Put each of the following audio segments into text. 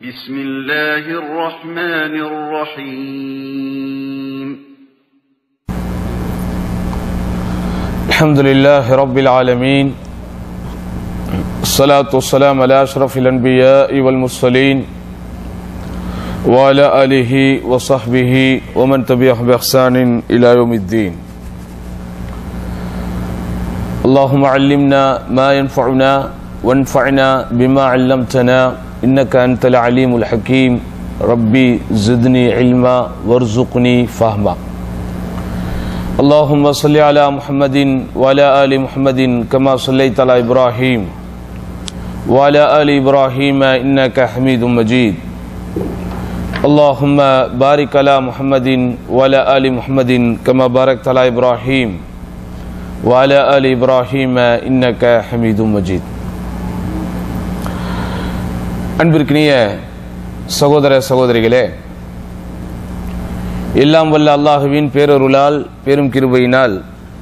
بسم الله الرحمن الرحيم الحمد لله رب العالمين الصلاة والسلام على أشرف الأنبياء والمرسلين وعلى آله وصحبه ومن تبعهم بإحسان إلى يوم الدين اللهم علمنا ما ينفعنا وانفعنا بما علمتنا إنك أنت العليم الحكيم ربي زدني علما وارزقني فهما اللهم صل على محمد وعلى آل محمد كما صليت على إبراهيم وعلى آل إبراهيم إنك حميد مجيد اللهم بارك على محمد وعلى آل محمد كما باركت على إبراهيم وعلى آل إبراهيم إنك حميد مجيد அன்பிற்கினிய சகோதர சகோதரிகளே எல்லாம் வல்ல அல்லாஹுவின் பேரருளால் பெரும் கிருபையினால்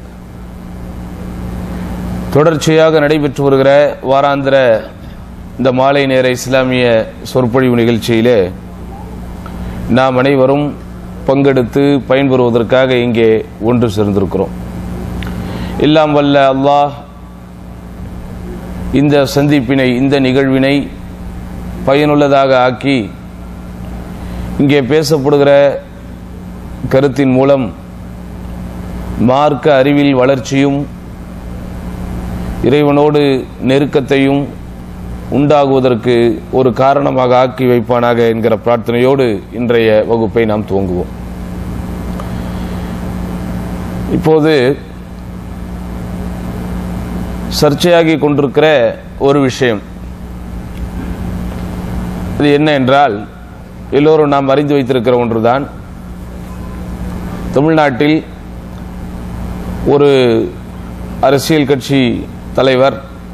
தொடர்ச்சியாக நடைபெற்று வருகிற வாராந்திர இந்த மாலை நேர இஸ்லாமிய சொற்பொழிவு நிகழ்ச்சியிலே நாம் அனைவரும் பங்கெடுத்து பயன்பெறுவதற்காக இங்கே ஒன்று சேர்ந்திருக்கிறோம் எல்லாம் வல்ல அல்லாஹ் இந்த சந்திப்பினை இந்த நிகழ்வினை பயனுள்ளதாக ஆக்கி இங்கே பேசப்படுகிற கருத்தின் மூலம் மார்க்க அறிவில் வளர்ச்சியும் இறைவனோடு நெருக்கத்தையும் உண்டாகுவதற்கு ஒரு காரணமாக ஆக்கி வைப்பானாக என்கிற பிரார்த்தனையோடு இன்றைய வகுப்பை நாம் துவங்குவோம் இப்போது சர்ச்சையாகி கொண்டிருக்கிற ஒரு விஷயம் அது என்ன என்றால் எல்லோரும் நாம் அறிந்து வைத்திருக்கிற ஒன்றுதான் தமிழ்நாட்டில் ஒரு அரசியல் கட்சி தலைவர்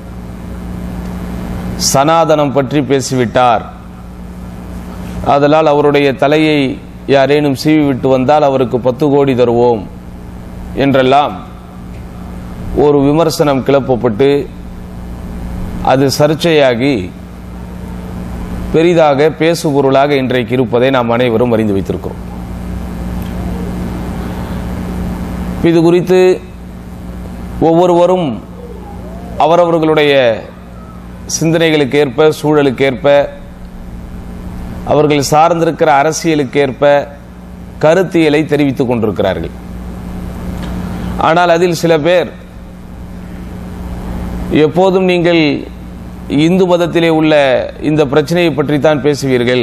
சனாதனம் பற்றி பேசிவிட்டார் அதனால் அவருடைய தலையை யாரேனும் சீவி விட்டு வந்தால் அவருக்கு பத்து கோடி தருவோம் என்றெல்லாம் ஒரு விமர்சனம் கிளப்பப்பட்டு அது சர்ச்சையாகி பெரிதாக பேசுபொருளாக இன்றைக்கு இருப்பதை நாம் அனைவரும் அறிந்து வைத்திருக்கிறோம் இது குறித்து ஒவ்வொருவரும் அவரவர்களுடைய சிந்தனைகளுக்கு ஏற்ப சூழலுக்கு ஏற்ப அவர்கள் சார்ந்திருக்கிற அரசியலுக்கு ஏற்ப கருத்தியலை தெரிவித்துக் கொண்டிருக்கிறார்கள் ஆனால் அதில் சில பேர் எப்போதும் நீங்கள் இந்து மதத்திலே உள்ள இந்த பிரச்சனையை பற்றி தான் பேசுவீர்கள்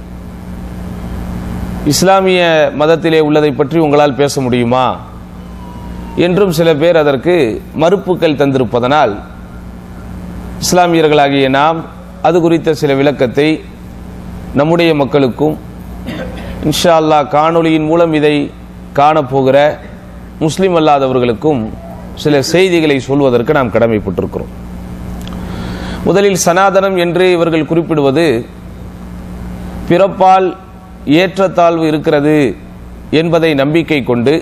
இஸ்லாமிய மதத்திலே உள்ளதை பற்றி உங்களால் பேச முடியுமா என்றும் சில பேர் அதற்கு மறுப்புகள் தந்திருப்பதனால் இஸ்லாமியர்களாகிய நாம் அது குறித்த சில விளக்கத்தை நம்முடைய மக்களுக்கும் இன்ஷா அல்லா காணொளியின் மூலம் இதை காணப்போகிற முஸ்லிம் அல்லாதவர்களுக்கும் சில செய்திகளை சொல்வதற்கு நாம் கடமைப்பட்டிருக்கிறோம் முதலில் சனாதனம் என்று இவர்கள் குறிப்பிடுவது பிறப்பால் ஏற்றத்தாழ்வு இருக்கிறது என்பதை நம்பிக்கை கொண்டு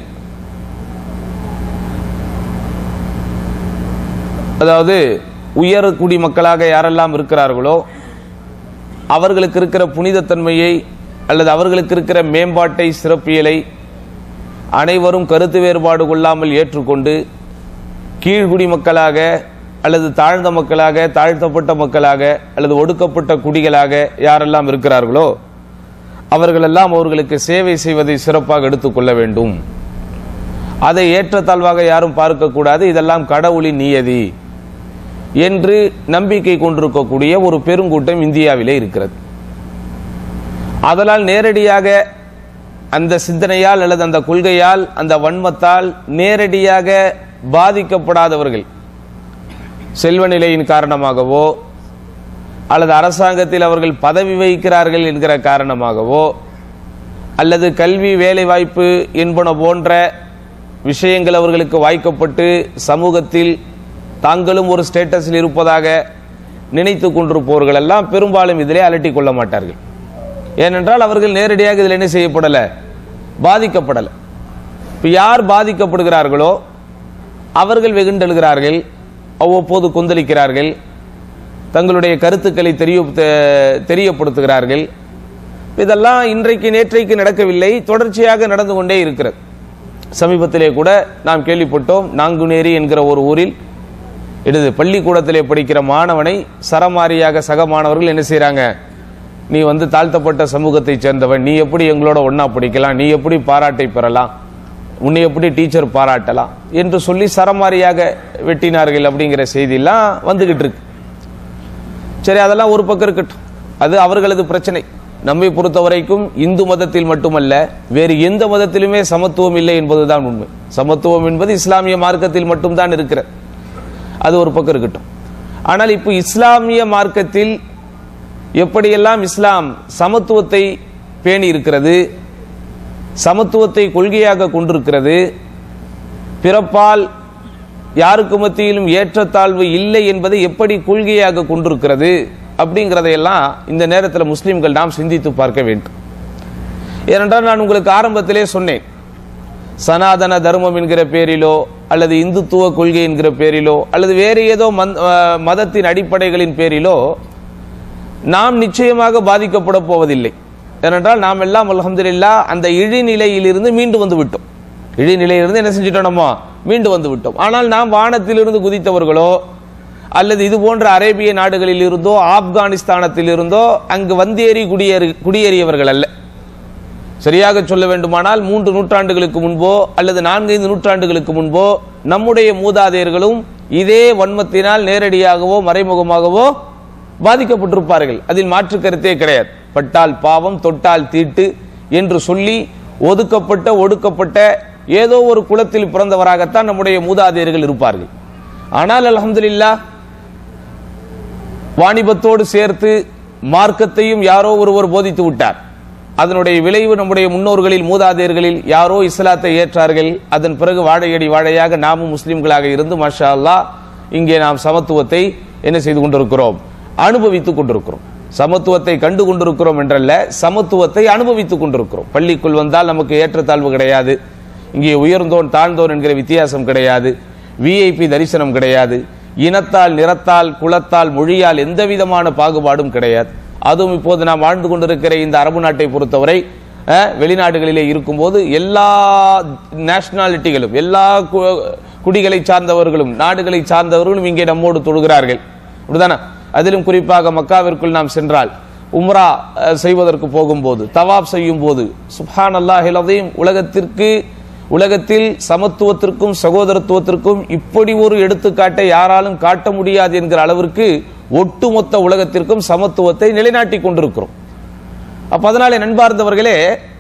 அதாவது உயர் குடிமக்களாக யாரெல்லாம் இருக்கிறார்களோ அவர்களுக்கு இருக்கிற புனிதத்தன்மையை அல்லது அவர்களுக்கு இருக்கிற மேம்பாட்டை சிறப்பியலை அனைவரும் கருத்து வேறுபாடு கொள்ளாமல் ஏற்றுக்கொண்டு கீழ்குடி மக்களாக அல்லது தாழ்ந்த மக்களாக தாழ்த்தப்பட்ட மக்களாக அல்லது ஒடுக்கப்பட்ட குடிகளாக யாரெல்லாம் இருக்கிறார்களோ அவர்களெல்லாம் அவர்களுக்கு சேவை செய்வதை சிறப்பாக எடுத்துக்கொள்ள வேண்டும் அதை ஏற்றத்தாழ்வாக யாரும் பார்க்கக்கூடாது இதெல்லாம் கடவுளின் நியதி என்று நம்பிக்கை கொண்டிருக்கக்கூடிய ஒரு பெருங்கூட்டம் இந்தியாவிலே இருக்கிறது அதனால் நேரடியாக அந்த சிந்தனையால் அல்லது அந்த கொள்கையால் அந்த வன்மத்தால் நேரடியாக பாதிக்கப்படாதவர்கள் செல்வ நிலையின் காரணமாகவோ அல்லது அரசாங்கத்தில் அவர்கள் பதவி வகிக்கிறார்கள் என்கிற காரணமாகவோ அல்லது கல்வி வேலைவாய்ப்பு என்பன போன்ற விஷயங்கள் அவர்களுக்கு வாய்க்கப்பட்டு சமூகத்தில் தாங்களும் ஒரு ஸ்டேட்டஸில் இருப்பதாக நினைத்து கொண்டிருப்பவர்கள் எல்லாம் பெரும்பாலும் இதிலே அலட்டி கொள்ள மாட்டார்கள் ஏனென்றால் அவர்கள் நேரடியாக இதில் என்ன செய்யப்படலை பாதிக்கப்படலை இப்போ யார் பாதிக்கப்படுகிறார்களோ அவர்கள் வெகுண்டெழுகிறார்கள் அவ்வப்போது கொந்தளிக்கிறார்கள் தங்களுடைய கருத்துக்களை தெரிய தெ- தெரியப்படுத்துகிறார்கள் இதெல்லாம் இன்றைக்கு நேற்றைக்கு நடக்கவில்லை தொடர்ச்சியாக நடந்து கொண்டே இருக்கிறது சமீபத்திலே கூட நாம் கேள்விப்பட்டோம் நாங்குநேரி என்கிற ஒரு ஊரில் இடது பள்ளிக்கூடத்திலே படிக்கிற மாணவனை சரமாரியாக சக மாணவர்கள் என்ன செய்றாங்க நீ வந்து தாழ்த்தப்பட்ட சமூகத்தை சேர்ந்தவன் நீ எப்படி எங்களோட ஒண்ணா படிக்கலாம் நீ எப்படி பாராட்டை பெறலாம் உன்னை எப்படி டீச்சர் பாராட்டலாம் என்று சொல்லி சரமாரியாக வெட்டினார்கள் அப்படிங்கிற செய்தியெல்லாம் வந்துகிட்டு இருக்கு சரி அதெல்லாம் ஒரு பக்கம் இருக்கட்டும் அது அவர்களது பிரச்சனை நம்மை பொறுத்த வரைக்கும் இந்து மதத்தில் மட்டுமல்ல வேறு எந்த மதத்திலுமே சமத்துவம் இல்லை என்பதுதான் உண்மை சமத்துவம் என்பது இஸ்லாமிய மார்க்கத்தில் மட்டும்தான் இருக்கிறது அது ஒரு பக்கம் இருக்கட்டும் ஆனால் இப்போ இஸ்லாமிய மார்க்கத்தில் எப்படியெல்லாம் இஸ்லாம் சமத்துவத்தை பேணி இருக்கிறது சமத்துவத்தை கொள்கையாக கொண்டிருக்கிறது பிறப்பால் யாருக்கு மத்தியிலும் ஏற்றத்தாழ்வு இல்லை என்பதை எப்படி கொள்கையாக கொண்டிருக்கிறது அப்படிங்கிறதையெல்லாம் இந்த நேரத்தில் முஸ்லிம்கள் நாம் சிந்தித்து பார்க்க வேண்டும் ஏனென்றால் நான் உங்களுக்கு ஆரம்பத்திலே சொன்னேன் சனாதன தர்மம் என்கிற பேரிலோ அல்லது இந்துத்துவ கொள்கை என்கிற பேரிலோ அல்லது வேறு ஏதோ மந்- அஹ் மதத்தின் அடிப்படைகளின் பேரிலோ நாம் நிச்சயமாக பாதிக்கப்பட போவதில்லை ஏனென்றால் நாம் எல்லாம் அல்ஹம்துலில்லாஹ் அந்த இழிநிலையிலிருந்து மீண்டு வந்து விட்டோம் இழிநிலையிலிருந்து என்ன செஞ்சிட்டோம் நம்ம மீண்டு வந்து விட்டோம் ஆனால் நாம் வானத்திலிருந்து குதித்தவர்களோ அல்லது இது போன்ற அரேபிய நாடுகளில் இருந்தோ ஆப்கானிஸ்தானத்தில் இருந்தோ அங்கு வந்தேறி குடியேறி குடியேறியவர்கள் அல்ல சரியாக சொல்ல வேண்டுமானால் மூன்று நூற்றாண்டுகளுக்கு முன்போ அல்லது நான்கைந்து நூற்றாண்டுகளுக்கு முன்போ நம்முடைய மூதாதையர்களும் இதே வன்மத்தினால் நேரடியாகவோ மறைமுகமாகவோ பாதிக்கப்பட்டிருப்பார்கள் அதில் மாற்று கருத்தே கிடையாது பட்டால் பாவம் தொட்டால் தீட்டு என்று சொல்லி ஒதுக்கப்பட்ட ஒடுக்கப்பட்ட ஏதோ ஒரு குலத்தில் பிறந்தவராகத்தான் நம்முடைய மூதாதையர்கள் இருப்பார்கள் ஆனால் அல்ஹம்துலில்லாஹ் வாணிபத்தோடு சேர்த்து மார்க்கத்தையும் யாரோ ஒருவர் போதித்து விட்டார் அதனுடைய விளைவு நம்முடைய முன்னோர்களில் மூதாதையர்களில் யாரோ இஸ்லாத்தை ஏற்றார்கள் அதன் பிறகு வாழையடி வாழையாக நாமும் முஸ்லிம்களாக இருந்து மாஷா அல்லாஹ் இங்கே நாம் சமத்துவத்தை என்ன செய்து கொண்டிருக்கிறோம் அனுபவித்துக் கொண்டிருக்கிறோம் சமத்துவத்தை கண்டு கொண்டிருக்கிறோம் என்றல்ல சமத்துவத்தை அனுபவித்துக் கொண்டிருக்கிறோம் பள்ளிக்குள் வந்தால் நமக்கு ஏற்றத்தாழ்வு கிடையாது இங்கே உயர்ந்தோன் தாழ்ந்தோன் என்கிற வித்தியாசம் கிடையாது விஐபி தரிசனம் கிடையாது இனத்தால் நிறத்தால் குலத்தால் மொழியால் எந்த விதமான பாகுபாடும் கிடையாது அதுவும் இப்போது நாம் வாழ்ந்து கொண்டிருக்கிற இந்த அரபு நாட்டை பொறுத்தவரை அஹ், வெளிநாடுகளிலே இருக்கும்போது எல்லா நேஷனாலிட்டிகளும் எல்லா கு- குடிகளை சார்ந்தவர்களும் நாடுகளை சார்ந்தவர்களும் இங்கே நம்மோடு தொழுகிறார்கள் அப்படிதானே அதிலும் குறிப்பாக மக்காவிற்குள் நாம் சென்றால் உம்ரா அஹ், செய்வதற்கு போகும்போது தவாப் செய்யும் போது சுப்ஹான் அல்லாஹிலதையும் உலகத்திற்கு உலகத்தில் சமத்துவத்திற்கும் சகோதரத்துவத்திற்கும் இப்படி ஒரு எடுத்துக்காட்டை யாராலும் காட்ட முடியாது என்கிற அளவிற்கு ஒட்டுமொத்த உலகத்திற்கும் சமத்துவத்தை நிலைநாட்டி கொண்டிருக்கிறோம் அப்ப அதனாலே நண்பார்ந்தவர்களே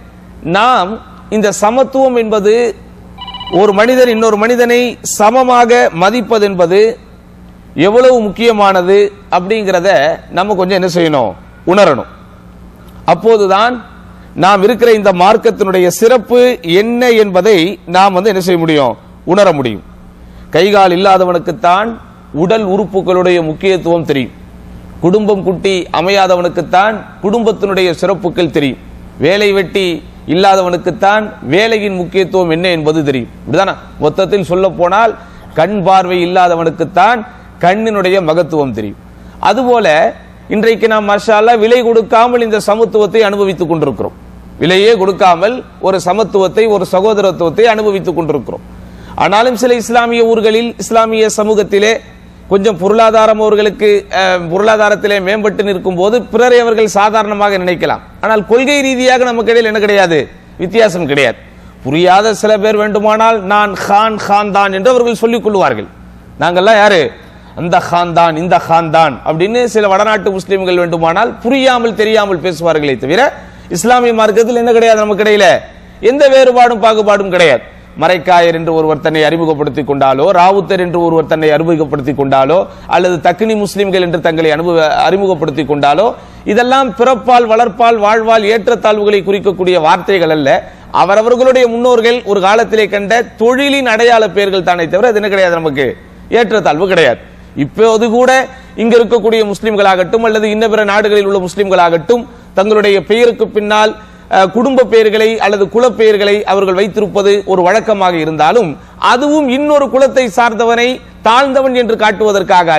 நாம் இந்த சமத்துவம் என்பது ஒரு மனிதன் இன்னொரு மனிதனை சமமாக மதிப்பது என்பது எவ்வளவு முக்கியமானது அப்படிங்கிறத நம்ம கொஞ்சம் என்ன செய்யணும் உணரணும் அப்போதுதான் நாம் இருக்கிற இந்த மார்க்கத்தினுடைய சிறப்பு என்ன என்பதை நாம் வந்து என்ன செய்ய முடியும் உணர முடியும் கைகால் இல்லாதவனுக்குத்தான் உடல் உறுப்புகளுடைய முக்கியத்துவம் தெரியும் குடும்பம் குட்டி அமையாதவனுக்குத்தான் குடும்பத்தினுடைய சிறப்புகள் தெரியும் வேலை வெட்டி இல்லாதவனுக்குத்தான் வேலையின் முக்கியத்துவம் என்ன என்பது தெரியும் இப்படிதானே மொத்தத்தில் சொல்ல போனால் கண் பார்வை இல்லாதவனுக்குத்தான் கண்ணினுடைய மகத்துவம் தெரியும் அதுபோல இன்றைக்கு நாம் மஷாலா விலை கொடுக்காமல் இந்த சமத்துவத்தை அனுபவித்துக் கொண்டிருக்கிறோம் விலையே கொடுக்காமல் ஒரு சமத்துவத்தை ஒரு சகோதரத்துவத்தை அனுபவித்துக் கொண்டிருக்கிறோம் ஆனாலும் சில இஸ்லாமிய ஊர்களில் இஸ்லாமிய சமூகத்திலே கொஞ்சம் பொருளாதாரம் அவர்களுக்கு அஹ், பொருளாதாரத்திலே மேம்பட்டு நிற்கும் போது பிறரை அவர்கள் சாதாரணமாக நினைக்கலாம் ஆனால் கொள்கை ரீதியாக நமக்கு இடையில் என்ன கிடையாது வித்தியாசம் கிடையாது புரியாத சில பேர் வேண்டுமானால் நான் கான் கான் தான் என்று அவர்கள் சொல்லிக் கொள்வார்கள் நாங்கெல்லாம் யாரு அந்த கான் தான் இந்த கான் தான் அப்படின்னு சில வடநாட்டு முஸ்லிம்கள் வேண்டுமானால் புரியாமல் தெரியாமல் பேசுவார்களே தவிர இஸ்லாமிய மார்க்கத்தில் என்ன கிடையாது நமக்கு இடையில எந்த வேறுபாடும் பாகுபாடும் கிடையாது மரைக்காயர் என்று ஒருவர் தன்னை அறிமுகப்படுத்திக் கொண்டாலோ ராவுத்தர் என்று ஒருவர் தன்னை அறிமுகப்படுத்திக் கொண்டாலோ அல்லது தக்கினி முஸ்லிம்கள் என்று தங்களை அனுபவ அறிமுகப்படுத்திக் கொண்டாலோ இதெல்லாம் பிறப்பால் வளர்ப்பால் வாழ்வால் ஏற்றத்தாழ்வுகளை குறிக்கக்கூடிய வார்த்தைகள் அல்ல அவரவர்களுடைய முன்னோர்கள் ஒரு காலத்திலே கண்ட தொழிலின் அடையாள பெயர்கள் தானே தவிர அது என்ன கிடையாது நமக்கு ஏற்றத்தாழ்வு கிடையாது இப்போது கூட இங்க இருக்கக்கூடிய முஸ்லிம்களாகட்டும் அல்லது இன்ன பிற நாடுகளில் உள்ள முஸ்லிம்களாகட்டும் தங்களுடைய பெயருக்கு பின்னால் அஹ், குடும்ப பெயர்களை அல்லது குலப்பெயர்களை அவர்கள் வைத்திருப்பது ஒரு வழக்கமாக இருந்தாலும் அதுவும் இன்னொரு குலத்தை சார்ந்தவனை தாழ்ந்தவன் என்று காட்டுவதற்காக அல்ல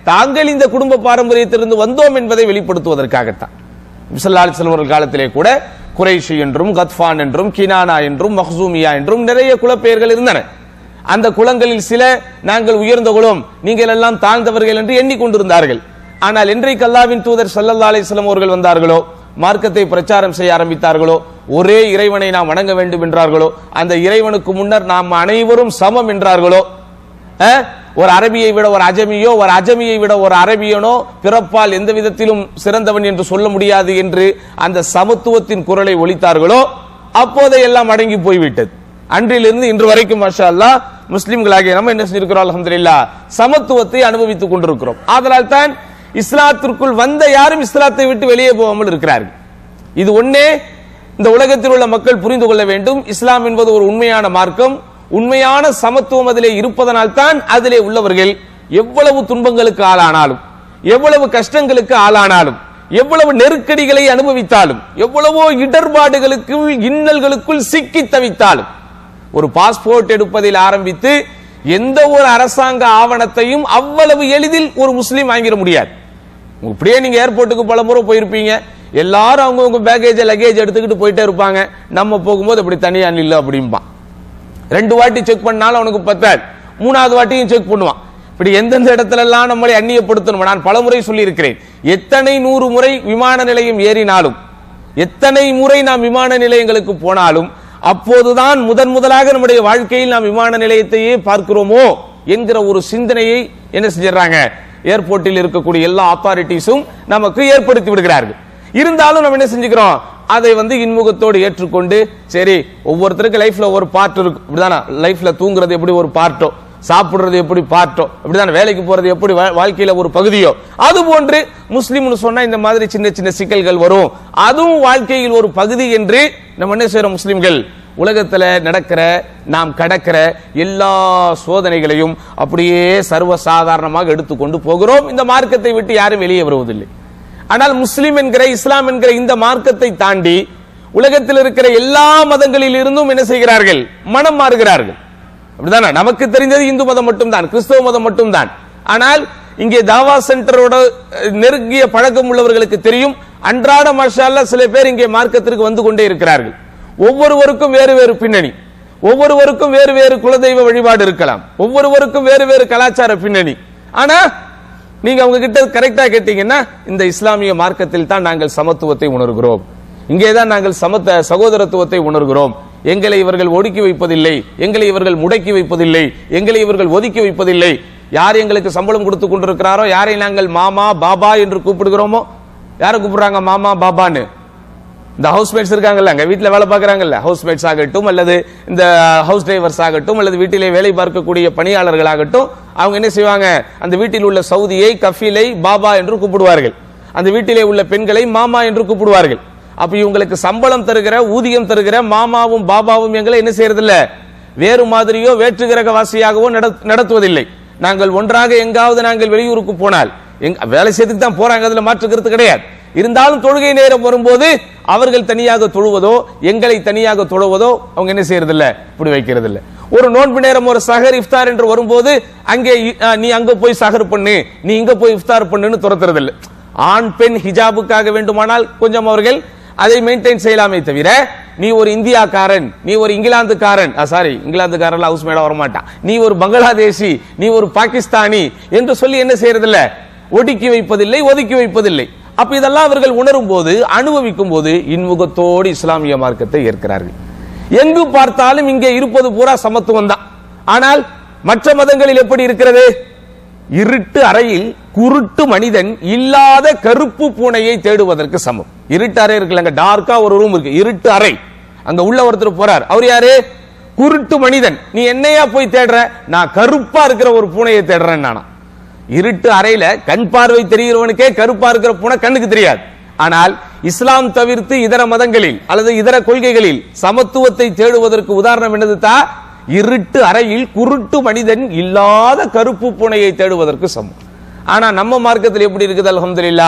தாங்கள் இந்த குடும்ப பாரம்பரியத்திலிருந்து வந்தோம் என்பதை வெளிப்படுத்துவதற்காகத்தான் விசல்லால் செல்வர்கள் காலத்திலே கூட குறைஷி என்றும் கத்பான் என்றும் கினானா என்றும் மஹ்சூமியா என்றும் நிறைய குலப்பெயர்கள் இருந்தன அந்த குலங்களில் சில நாங்கள் உயர்ந்த குலம் நீங்கள் எல்லாம் தாழ்ந்தவர்கள் என்று எண்ணிக்கொண்டிருந்தார்கள் ஆனால் என்றைக்கு அல்லாவின் தூதர் சல்லல்லா அலிஸ்லாம் அவர்கள் வந்தார்களோ மார்க்கத்தை பிரச்சாரம் செய்ய ஆரம்பித்தார்களோ ஒரே இறைவனை நாம் வணங்க வேண்டும் என்றார்களோ அந்த இறைவனுக்கு முன்னர் நாம் அனைவரும் சமம் என்றார்களோ அஹ், ஒரு அரபியை விட ஒரு அஜமியோ ஒரு அஜமியை விட ஒரு அரபியனோ பிறப்பால் எந்த விதத்திலும் சிறந்தவன் என்று சொல்ல முடியாது என்று அந்த சமத்துவத்தின் குரலை ஒலித்தார்களோ அப்போதே எல்லாம் அடங்கி போய்விட்டது அன்றிலிருந்து இன்று வரைக்கும் மாஷா அல்லாஹ் முஸ்லிம்களாகிய நம்ம என்ன செஞ்சிருக்கிறோம் அல்ஹம்துலில்லாஹ் சமத்துவத்தை அனுபவித்துக் கொண்டிருக்கிறோம் ஆதலால் தான் இஸ்லாத்திற்குள் வந்த யாரும் இஸ்லாத்தை விட்டு வெளியே போகாமல் இருக்கிறார்கள் இது ஒன்னே இந்த உலகத்தில் உள்ள மக்கள் புரிந்து கொள்ள வேண்டும் இஸ்லாம் என்பது ஒரு உண்மையான மார்க்கம் உண்மையான சமத்துவம் அதிலே இருப்பதனால் தான் அதிலே உள்ளவர்கள் எவ்வளவு துன்பங்களுக்கு ஆளானாலும் எவ்வளவு கஷ்டங்களுக்கு ஆளானாலும் எவ்வளவு நெருக்கடிகளை அனுபவித்தாலும் எவ்வளவோ இடர்பாடுகளுக்குள் இன்னல்களுக்குள் சிக்கி தவித்தாலும் ஒரு பாஸ்போர்ட் எடுப்பதில் ஆரம்பித்து எந்த ஒரு அரசாங்க ஆவணத்தையும் அவ்வளவு எளிதில் ஒரு முஸ்லீம் வாங்கிட முடியாது இப்படியே நீங்க ஏர்போர்ட்டுக்கு பல முறை போயிருப்பீங்க எல்லாரும் அவங்கவுங்க பேக்கேஜ் லக்கேஜ் எடுத்துக்கிட்டு போயிட்டே இருப்பாங்க நம்ம போகும்போது அப்படி தனியா நில்லு அப்படிம்பான் ரெண்டு வாட்டி செக் பண்ணாலும் அவனுக்கு பத்தாது மூணாவது வாட்டியும் செக் பண்ணுவான் இப்படி எந்தெந்த இடத்துல எல்லாம் நம்மளை அந்நியப்படுத்தணும் நான் பலமுறை சொல்லி இருக்கிறேன் எத்தனை நூறு முறை விமான நிலையம் ஏறினாலும் எத்தனை முறை நாம் விமான நிலையங்களுக்கு போனாலும் அப்போதுதான் முதன் முதலாக நம்முடைய வாழ்க்கையில் நாம் விமான நிலையத்தையே பார்க்கிறோமோ என்கிற ஒரு சிந்தனையை என்ன செஞ்சிடறாங்க ஏர்போர்ட்டில் இருக்கக்கூடிய எல்லா அத்தாரிட்டிஸும் நமக்கு ஏற்படுத்தி விடுகிறார்கள் இருந்தாலும் நம்ம என்ன செஞ்சுக்கிறோம் அதை வந்து இன்முகத்தோடு ஏற்றுக்கொண்டு சரி ஒவ்வொருத்தருக்கு லைஃப்ல ஒரு பார்ட் இருக்கு இப்படிதானா லைஃப்ல தூங்குறது எப்படி ஒரு பார்ட்டோ சாப்பிடுறது எப்படி பார்ட்டோ இப்படிதானே வேலைக்கு போறது எப்படி வா- வாழ்க்கையில ஒரு பகுதியோ அது போன்று முஸ்லிம்னு சொன்னா இந்த மாதிரி சின்ன சின்ன சிக்கல்கள் வரும் அதுவும் வாழ்க்கையில் ஒரு பகுதி என்று நம்ம என்ன செய்யறோம் முஸ்லிம்கள் உலகத்துல நடக்கிற நாம் கடக்கிற எல்லா சோதனைகளையும் அப்படியே சர்வ சாதாரணமாக எடுத்துக்கொண்டு போகிறோம் இந்த மார்க்கத்தை விட்டு யாரும் வெளியே வருவதில்லை ஆனால் முஸ்லிம் என்கிற இஸ்லாம் என்கிற இந்த மார்க்கத்தை தாண்டி உலகத்தில் இருக்கிற எல்லா மதங்களில் இருந்தும் என்ன செய்கிறார்கள் மனம் மாறுகிறார்கள் அப்படிதானே நமக்கு தெரிஞ்சது இந்து மதம் மட்டும்தான் கிறிஸ்தவ மதம் மட்டும்தான் ஆனால் இங்கே தாவா சென்டரோட அஹ், நெருங்கிய பழக்கம் உள்ளவர்களுக்கு தெரியும் அன்றாட மாஷால்லா சில பேர் இங்கே மார்க்கத்திற்கு வந்து கொண்டே இருக்கிறார்கள் ஒவ்வொருவருக்கும் வேறு வேறு பின்னணி ஒவ்வொருவருக்கும் வேறு வேறு குலதெய்வ வழிபாடு இருக்கலாம் ஒவ்வொருவருக்கும் வேறு வேறு கலாச்சார பின்னணி ஆனா நீங்க அவங்க கிட்ட கரெக்டா கேட்டீங்கன்னா இந்த இஸ்லாமிய மார்க்கத்தில் தான் நாங்கள் சமத்துவத்தை உணர்கிறோம் இங்கேதான் நாங்கள் சமத்த சகோதரத்துவத்தை உணர்கிறோம் எங்களை இவர்கள் ஒடுக்கி வைப்பதில்லை எங்களை இவர்கள் முடக்கி வைப்பதில்லை எங்களை இவர்கள் ஒதுக்கி வைப்பதில்லை யார் எங்களுக்கு சம்பளம் கொடுத்து கொண்டிருக்கிறாரோ யாரை நாங்கள் மாமா பாபா என்று கூப்பிடுகிறோமோ யாரை கூப்பிடுறாங்க மாமா பாபான்னு இந்த ஹவுஸ்மேட்ஸ் இருக்காங்கல்ல அங்க வீட்ல வேலை பார்க்கறாங்கல்ல ஹவுஸ்மேட்ஸ் ஆகட்டும் அல்லது இந்த ஹவுஸ் டிரைவர்ஸ் ஆகட்டும் அல்லது வீட்டிலே வேலை பார்க்கக்கூடிய பணியாளர்கள் ஆகட்டும் அவங்க என்ன செய்வாங்க அந்த வீட்டில் உள்ள சவுதியை கஃபீலை பாபா என்று கூப்பிடுவார்கள் அந்த வீட்டிலே உள்ள பெண்களை மாமா என்று கூப்பிடுவார்கள் அப்ப இவங்களுக்கு சம்பளம் தருகிற ஊதியம் தருகிற மாமாவும் பாபாவும் எங்களை என்ன செய்யறதில்ல வேறு மாதிரியோ வேற்று கிரகவாசியாகவோ நடத்- நடத்துவதில்லை நாங்கள் ஒன்றாக எங்காவது நாங்கள் வெளியூருக்கு போனால் எங்க- வேலை செய்யறதுக்கு தான் போறாங்க அதுல மாற்று கருத்து கிடையாது இருந்தாலும் தொழுகை நேரம் வரும்போது அவர்கள் தனியாக தொழுவதோ எங்களை தனியாக தொழுவதோ அவங்க என்ன செய்யறது இல்ல இப்படி வைக்கிறது இல்ல ஒரு நோன்பு நேரம் ஒரு சஹர் இஃப்தார் என்று வரும்போது அங்கே இ- அஹ், நீ அங்க போய் சஹர் பண்ணு நீ இங்க போய் இஃப்தார் பண்ணுன்னு துரத்துறது இல்ல ஆண் பெண் ஹிஜாபுக்காக வேண்டுமானால் கொஞ்சம் அவர்கள் அதை மெயின்டைன் செய்யலாமே தவிர நீ ஒரு இந்தியாக்காரன் நீ ஒரு இங்கிலாந்துக்காரன் சாரி இங்கிலாந்துக்காரன் ஹவுஸ் மேடம் வரமாட்டான் நீ ஒரு பங்களாதேசி நீ ஒரு பாகிஸ்தானி என்று சொல்லி என்ன செய்யறதில்ல ஒடுக்கி வைப்பதில்லை ஒதுக்கி வைப்பதில்லை அப்ப இதெல்லாம் அவர்கள் உணரும் போது அனுபவிக்கும் போது இன்முகத்தோடு இஸ்லாமிய மார்க்கத்தை ஏற்கிறார்கள் எங்கு பார்த்தாலும் இங்கே இருப்பது பூரா சமத்துவம் தான் ஆனால் மற்ற மதங்களில் எப்படி இருக்கிறது இருட்டு அறையில் குருட்டு மனிதன் இல்லாத கருப்பு பூனையை தேடுவதற்கு சமம் இருட்டு அறை இருக்குல்ல அங்க டார்க்கா ஒரு ரூம் இருக்கு இருட்டு அறை அங்க உள்ள ஒருத்தர் போறார் அவர் யாரு குருட்டு மனிதன் நீ என்னையா போய் தேடுற நான் கருப்பா இருக்கிற ஒரு பூனையை தேடுறேன் நானா இருட்டு அறையில கண் பார்வை தெரிகிறவனுக்கே கருப்பா இருக்கிற பூனை கண்ணுக்கு தெரியாது ஆனால் இஸ்லாம் தவிர்த்து இதர மதங்களில் அல்லது இதர கொள்கைகளில் சமத்துவத்தை தேடுவதற்கு உதாரணம் என்னது தா இருட்டு அறையில் குருட்டு மனிதன் இல்லாத கருப்பு பூனையை தேடுவதற்கு சமம் ஆனா நம்ம மார்க்கத்தில் எப்படி இருக்குது அல்ஹம்துலில்லா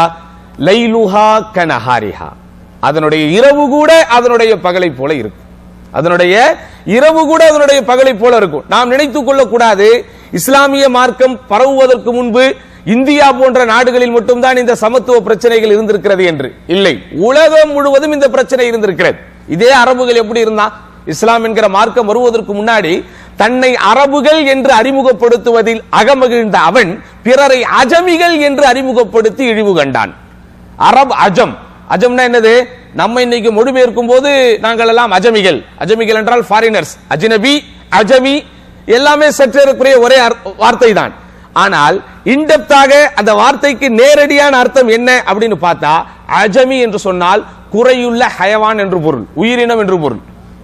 லைலுஹா கனஹாரிஹா அதனுடைய இரவு கூட அதனுடைய பகலை போல இருக்கும் அதனுடைய இரவு கூட அதனுடைய பகலை போல இருக்கும் நாம் நினைத்துக் கொள்ளக் கூடாது இஸ்லாமிய மார்க்கம் பரவுவதற்கு முன்பு இந்தியா போன்ற நாடுகளில் மட்டும்தான் இந்த சமத்துவ பிரச்சனைகள் இருந்திருக்கிறது என்று இல்லை உலகம் முழுவதும் இந்த பிரச்சனை இருந்திருக்கிறது இதே அரபுகள் எப்படி இருந்தா இஸ்லாம் என்கிற மார்க்கம் வருவதற்கு முன்னாடி தன்னை அரபுகள் என்று அறிமுகப்படுத்துவதில் அகமகிழ்ந்த அவன் பிறரை அஜமிகள் என்று அறிமுகப்படுத்தி இழிவு கண்டான் அரப் அஜம் அஜம்னா என்னது நம்ம இன்னைக்கு மொழிபெயர்க்கும் போது நாங்கள் எல்லாம் அஜமிகள் அஜமிகள் என்றால் ஃபாரினர்ஸ் அஜ்னபி அஜமி எல்லாமே சற்றேறக்குரிய ஒரே அர்த்த- வார்த்தை தான் ஆனால் இன்டெப்தாக அந்த வார்த்தைக்கு நேரடியான அர்த்தம் என்ன அப்படின்னு பார்த்தா அஜமி என்று சொன்னால் குறையுள்ள ஹயவான் என்று பொருள் உயிரினம் என்று பொருள்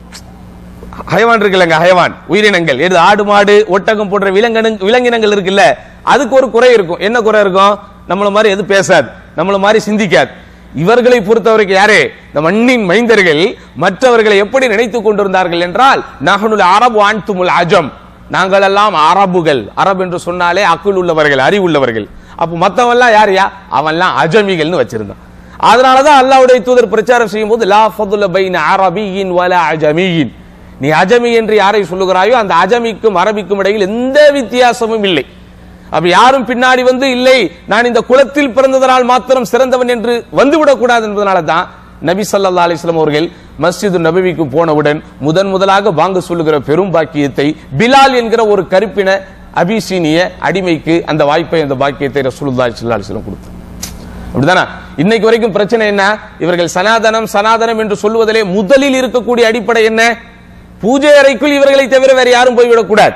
ஹயவான் இருக்குல்லங்க ஹயவான் உயிரினங்கள் எது ஆடு மாடு ஒட்டகம் போன்ற விலங்கின விலங்கினங்கள் இருக்குல்ல அதுக்கு ஒரு குறை இருக்கும் என்ன குறை இருக்கும் நம்மள மாதிரி எது பேசாது நம்மள மாதிரி சிந்திக்காது இவர்களை பொறுத்தவரைக்கும் யாரே இந்த மண்ணின் மைந்தர்கள் மற்றவர்களை எப்படி நினைத்துக் கொண்டிருந்தார்கள் என்றால் நகனுல் அரபு ஆன்துமுல் அஜம் நாங்கள் எல்லாம் அரபுகள் அரபு என்று சொன்னாலே அக்குள் உள்ளவர்கள் அறிவுள்ளவர்கள் அப்ப மத்தவன்லாம் யாரையா அவன்லாம் அஜமிகள்னு வச்சிருந்தான் அதனாலதான் அல்லாஹ்வுடைய தூதர் பிரச்சாரம் செய்யும் போது லா ஃபதுல பைன அரபியின் வல அஜமியின் நீ அஜமி என்று யாரை சொல்லுகிறாயோ அந்த அஜமிக்கும் அரபிக்கும் இடையில் எந்த வித்தியாசமும் இல்லை அப்ப யாரும் பின்னாடி வந்து இல்லை நான் இந்த குலத்தில் பிறந்ததனால் மாத்திரம் சிறந்தவன் என்று வந்துவிடக் கூடாது என்பதனால தான் நபி ஸல்லல்லாஹு அலைஹி வஸல்லம் அவர்கள் மஸ்ஜிது நபவிக்கு போனவுடன் முதன் முதலாக வாங்க சொல்லுகிற பெரும் பாக்கியத்தை பிலால் என்கிற ஒரு கருப்பின அபிசீனிய அடிமைக்கு அந்த வாய்ப்பை அந்த பாக்கியத்தை ரசூலுல்லாஹி ஸல்லல்லாஹு அலைஹி வஸல்லம் கொடுத்தார் அப்படிதானா இன்னைக்கு வரைக்கும் பிரச்சனை என்ன இவர்கள் சனாதனம் சனாதனம் என்று சொல்லுவதிலே முதலில் இருக்கக்கூடிய அடிப்படை என்ன பூஜை அறைக்குள் இவர்களை தவிர வேற யாரும் போய்விடக் கூடாது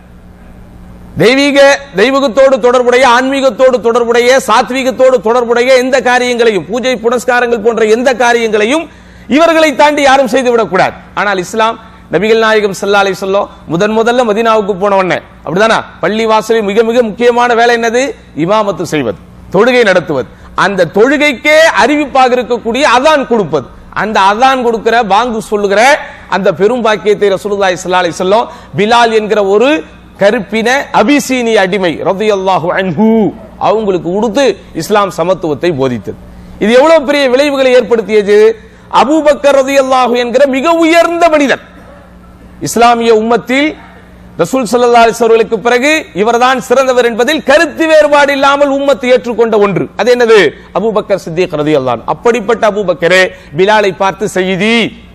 தெய்வீக தெய்வீகத்தோடு தொடர்புடைய ஆன்மீகத்தோடு தொடர்புடைய சாத்வீகத்தோடு தொடர்புடைய எந்த காரியங்களையும் பூஜை புனஸ்காரங்கள் போன்ற எந்த காரியங்களையும் இவர்களை தாண்டி யாரும் செய்து விடக்கூடாது ஆனால் இஸ்லாம் நபிகள் நாயகம் ஸல்லல்லாஹு அலைஹி வஸல்லம் முதன் முதல்ல மதீனாவுக்கு போன உடனே அப்படிதானா பள்ளி வாசலில் மிக மிக முக்கியமான வேலை என்னது இமாமத்து செய்வது தொழுகை நடத்துவது அந்த தொழுகைக்கே அறிவிப்பாக இருக்கக்கூடிய அதான் கொடுப்பது அந்த அதான் கொடுக்கிற பாங்கு சொல்லுகிற அந்த பெரும் பாக்கியத்தை ரசூலுல்லாஹி ஸல்லல்லாஹு அலைஹி வஸல்லம் பிலால் என்கிற ஒரு கருப்பின அபிசீனி அடிமை ரலியல்லாஹு அன்ஹு அவங்களுக்கு கொடுத்து இஸ்லாம் சமத்துவத்தை போதித்தது இது எவ்வளவு பெரிய விளைவுகளை ஏற்படுத்தியது அபூபக்கர் ரலியல்லாஹு என்கிற மிக உயர்ந்த மனிதன் இஸ்லாமிய உம்மத்தில் ரசூல் ஸல்லல்லாஹு அலைஹி அவர்களுக்கு பிறகு இவர்தான் சிறந்தவர் என்பதில் கருத்து வேறுபாடு இல்லாமல் உம்மத்து ஏற்றுக்கொண்ட ஒன்று அது என்னது அபூபக்கர் சித்திக் ரலியல்லாஹு அன்ஹு. அப்படிப்பட்ட அபூபக்கரே பிலாலை பார்த்து செய்தி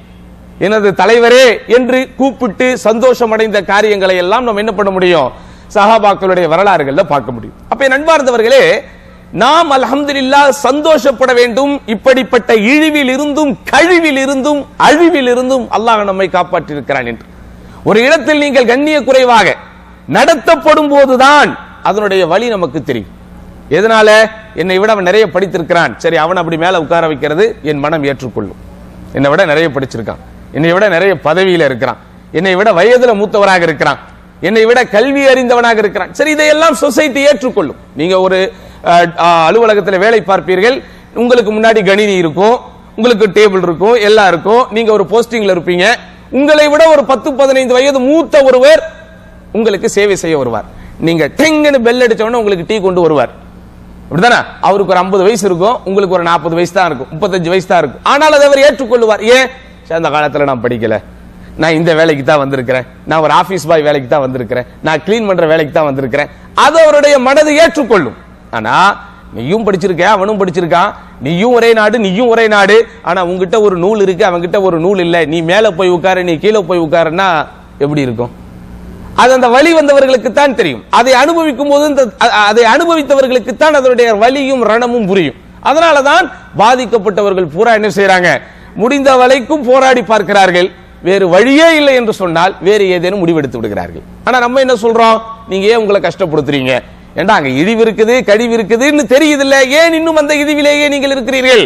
எனது தலைவரே என்று கூப்பிட்டு சந்தோஷம் அடைந்த காரியங்களை எல்லாம் நாம் என்ன பண்ண முடியும் சஹாபாக்களுடைய வரலாறுகள்ல பார்க்க முடியும் அப்ப என் அன்பார்ந்தவர்களே நாம் அல்ஹம்துலில்லாஹ் சந்தோஷப்பட வேண்டும் இப்படிப்பட்ட இழிவில் இருந்தும் கழிவில் இருந்தும் அழிவில் இருந்தும் அல்லாஹ் நம்மை காப்பாற்றியிருக்கிறான் என்று ஒரு இடத்தில் நீங்கள் கண்ணிய குறைவாக நடத்தப்படும் போதுதான் அதனுடைய வழி நமக்கு தெரியும் எதனால என்னை விட அவன் நிறைய படித்திருக்கிறான் சரி அவன் அப்படி மேல உட்கார வைக்கிறது என் மனம் ஏற்றுக்கொள்ளும் என்னை விட நிறைய படிச்சிருக்கான் என்னை விட நிறைய பதவியில இருக்கிறான் என்னை விட வயதுல மூத்தவராக இருக்கிறான் என்னை விட கல்வி அறிந்தவனாக இருக்கிறான் சரி இதையெல்லாம் சொசைட்டி ஏற்றுக்கொள்ளும் நீங்க ஒரு அஹ், அஹ், அலுவலகத்தில் வேலை பார்ப்பீர்கள் உங்களுக்கு முன்னாடி கணினி இருக்கும் உங்களுக்கு டேபிள் இருக்கும் எல்லாம் இருக்கும் நீங்க ஒரு போஸ்டிங்ல இருப்பீங்க உங்களை விட ஒரு பத்து பதினைந்து வயது மூத்த ஒருவர் உங்களுக்கு சேவை செய்ய வருவார் நீங்க டெங்குன்னு பெல் அடிச்ச உடனே உங்களுக்கு டீ கொண்டு வருவார் அப்படிதானே அவருக்கு ஒரு 50 வயசு இருக்கும் உங்களுக்கு ஒரு 40 வயசு தான் இருக்கும் 35 வயசு தான் இருக்கும் ஆனால் அதை அவர் ஏற்றுக்கொள்வார் ஏன் சரி, அந்த காலத்துல நான் படிக்கல நான் இந்த வேலைக்கு தான் வந்திருக்கிறேன் நான் ஒரு ஆபீஸ் பாய் வேலைக்கு தான் வந்திருக்கிறேன் நான் க்ளீன் பண்ற வேலைக்கு தான் வந்திருக்கிறேன் அது அவருடைய மனது ஏற்றுக்கொள்ளும் ஆனா நீயும் படிச்சிருக்க அவனும் படிச்சிருக்கான் நீயும் ஒரே நாடு நீயும் ஒரே நாடு ஆனா உங்ககிட்ட ஒரு நூல் இருக்கு அவன்கிட்ட ஒரு நூல் இல்ல நீ மேல போய் உட்காரு நீ கீழே போய் உட்காருன்னா எப்படி இருக்கும் அது அந்த வழி வந்தவர்களுக்கு தான் தெரியும் அதை அனுபவிக்கும் போது இந்த அ- அதை அனுபவித்தவர்களுக்கு தான் அதனுடைய வலியும் ரணமும் புரியும் அதனால தான் பாதிக்கப்பட்டவர்கள் பூரா என்ன செய்றாங்க முடிந்த வரைக்கும் போராடி பார்க்கிறார்கள் வேறு வழியே இல்லை என்று சொன்னால் வேறு ஏதேனும் முடிவெடுத்து விடுகிறார்கள் ஆனா நம்ம என்ன சொல்றோம் நீங்க ஏன் உங்களை கஷ்டப்படுத்துறீங்க ஏண்டா அங்க இழிவு இருக்குது கழிவு இருக்குதுன்னு தெரியுதில்ல ஏன் இன்னும் அந்த இழிவிலேயே நீங்கள் இருக்கிறீர்கள்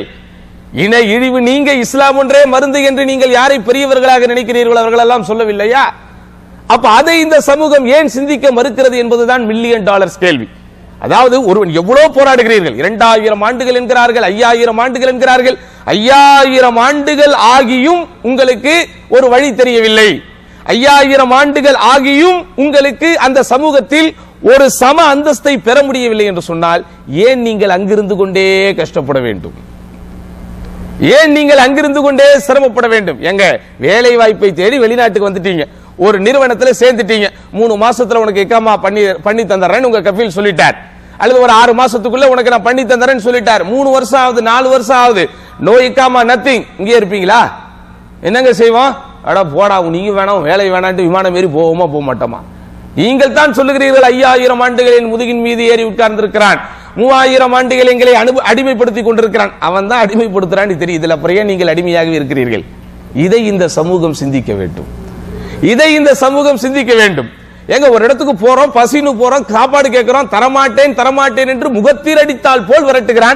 இன இழிவு நீங்க இஸ்லாம் ஒன்றே மருந்து என்று நீங்கள் யாரை பெரியவர்களாக நினைக்கிறீர்கள் அவர்கள் எல்லாம் சொல்லவில்லையா அப்ப அதை இந்த சமூகம் ஏன் சிந்திக்க மறுக்கிறது என்பதுதான் மில்லியன் டாலர்ஸ் கேள்வி அதாவது ஒருவன் எவ்வளவு போராடுகிறீர்கள் இரண்டாயிரம் ஆண்டுகள் என்கிறார்கள் ஐயாயிரம் ஆண்டுகள் என்கிறார்கள் ஐயாயிரம் ஆண்டுகள் ஆகியும் உங்களுக்கு ஒரு வழி தெரியவில்லை ஐயாயிரம் ஆண்டுகள் ஆகியும் உங்களுக்கு அந்த சமூகத்தில் ஒரு சம அந்தஸ்தை பெற முடியவில்லை என்று சொன்னால் ஏன் நீங்கள் அங்கிருந்து கொண்டே கஷ்டப்பட வேண்டும் ஏன் நீங்கள் அங்கிருந்து கொண்டே சிரமப்பட வேண்டும் எங்க வேலை வாய்ப்பை தேடி வெளிநாட்டுக்கு வந்துட்டீங்க ஒரு நிறுவனத்துல சேர்ந்துட்டீங்க மூணு மாசத்துல உனக்கு இக்காமா பண்ணி பண்ணி தந்துடுறேன்னு உங்க கஃபீல் சொல்லிட்டார் அல்லது ஒரு ஆறு மாசத்துக்குள்ள உனக்கு நான் பண்ணி தந்துறேன்னு சொல்லிட்டார் மூணு வருஷம் ஆகுது நாலு வருஷம் ஆகுது நோ இக்காமா நத்திங் இங்கே இருப்பீங்களா என்னங்க செய்வோம் அட போடா நீங்க வேணாம் வேலை வேணான்ட்டு விமானம் ஏறி போவோமா போக மாட்டோமா நீங்கள் தான் சொல்லுகிறீர்கள் ஐயாயிரம் ஆண்டுகளின் முதுகின் மீது ஏறி உட்கார்ந்திருக்கிறான் மூவாயிரம் ஆண்டுகள் எங்களை அனுப அடிமைப்படுத்தி கொண்டிருக்கிறான் அவன் தான் அடிமைப்படுத்துறான்னு தெரியுது அப்புறம் ஏன் நீங்கள் அடிமையாகவே இருக்கிறீர்கள் இதை இந்த சமூகம் சிந்திக்க வேண்டும் இதை இந்த சமூகம் சிந்திக்க வேண்டும் எங்க ஒரு இடத்துக்கு போறோம் பசின்னு போறோம் சாப்பாடு கேட்கிறோம் தரமாட்டேன் தரமாட்டேன் என்று முகத்தில் அடித்தால் போல் விரட்டுகிறான்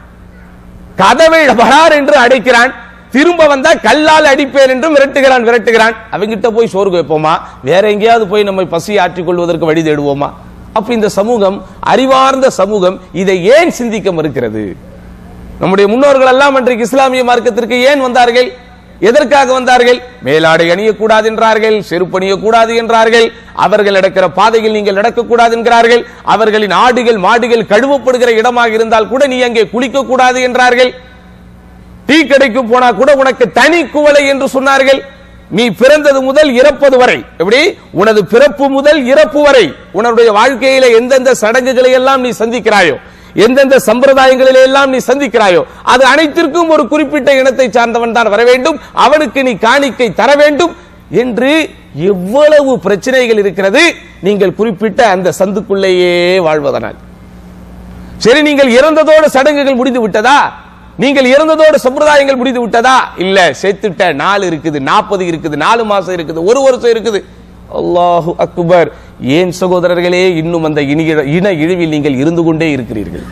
கதவை படார் என்று அடைக்கிறான் திரும்ப வந்தா கல்லால் அடிப்பேன் என்று மிரட்டுகிறான் விரட்டுகிறான் அவங்கிட்ட போய் சோறு வைப்போமா வேற எங்கேயாவது போய் நம்மை பசி ஆற்றிக் கொள்வதற்கு வழி தேடுவோமா அப்ப இந்த சமூகம் அறிவார்ந்த சமூகம் இதை ஏன் சிந்திக்க மறுக்கிறது நம்முடைய முன்னோர்கள் எல்லாம் அன்றைக்கு இஸ்லாமிய மார்க்கத்திற்கு ஏன் வந்தார்கள் எதற்காக வந்தார்கள் மேலாடை அணியக்கூடாது என்றார்கள் செருப்பு அணியக்கூடாது என்றார்கள் அவர்கள் நடக்கிற பாதையில் நீங்கள் நடக்கக்கூடாது என்கிறார்கள் அவர்களின் ஆடுகள் மாடுகள் கழுவப்படுகிற இடமாக இருந்தால் கூட நீ அங்கே குளிக்க கூடாது என்றார்கள் டீ கடைக்கு போனா கூட உனக்கு தனி குவளை என்று சொன்னார்கள் நீ பிறந்தது முதல் இறப்பது வரை எப்படி உனது பிறப்பு முதல் இறப்பு வரை உன்னுடைய வாழ்க்கையில எந்தெந்த சடங்குகளை எல்லாம் நீ சந்திக்கிறாயோ எந்தெந்த சம்பிரதாயங்களிலே எல்லாம் நீ சந்திக்கிறாயோ அது அனைத்திற்கும் ஒரு குறிப்பிட்ட இனத்தை சார்ந்தவன் தான் வர வேண்டும் அவனுக்கு நீ காணிக்கை தர வேண்டும் என்று எவ்வளவு பிரச்சனைகள் இருக்கிறது நீங்கள் குறிப்பிட்ட அந்த சந்துக்குள்ளேயே வாழ்வதனால் சரி நீங்கள் இறந்ததோடு சடங்குகள் முடிந்து விட்டதா நீங்கள் இறந்ததோடு சம்பிரதாயங்கள் முடிந்து விட்டதா இல்ல செத்துட்ட நாலு இருக்குது நாற்பது இருக்குது நாலு மாசம் இருக்குது ஒரு வருஷம் இருக்குது அல்லாஹு அக்பர் ஏன் சகோதரர்களே இன்னும் அந்த இனிய- இன இழிவில் நீங்கள் இருந்து கொண்டே இருக்கிறீர்கள்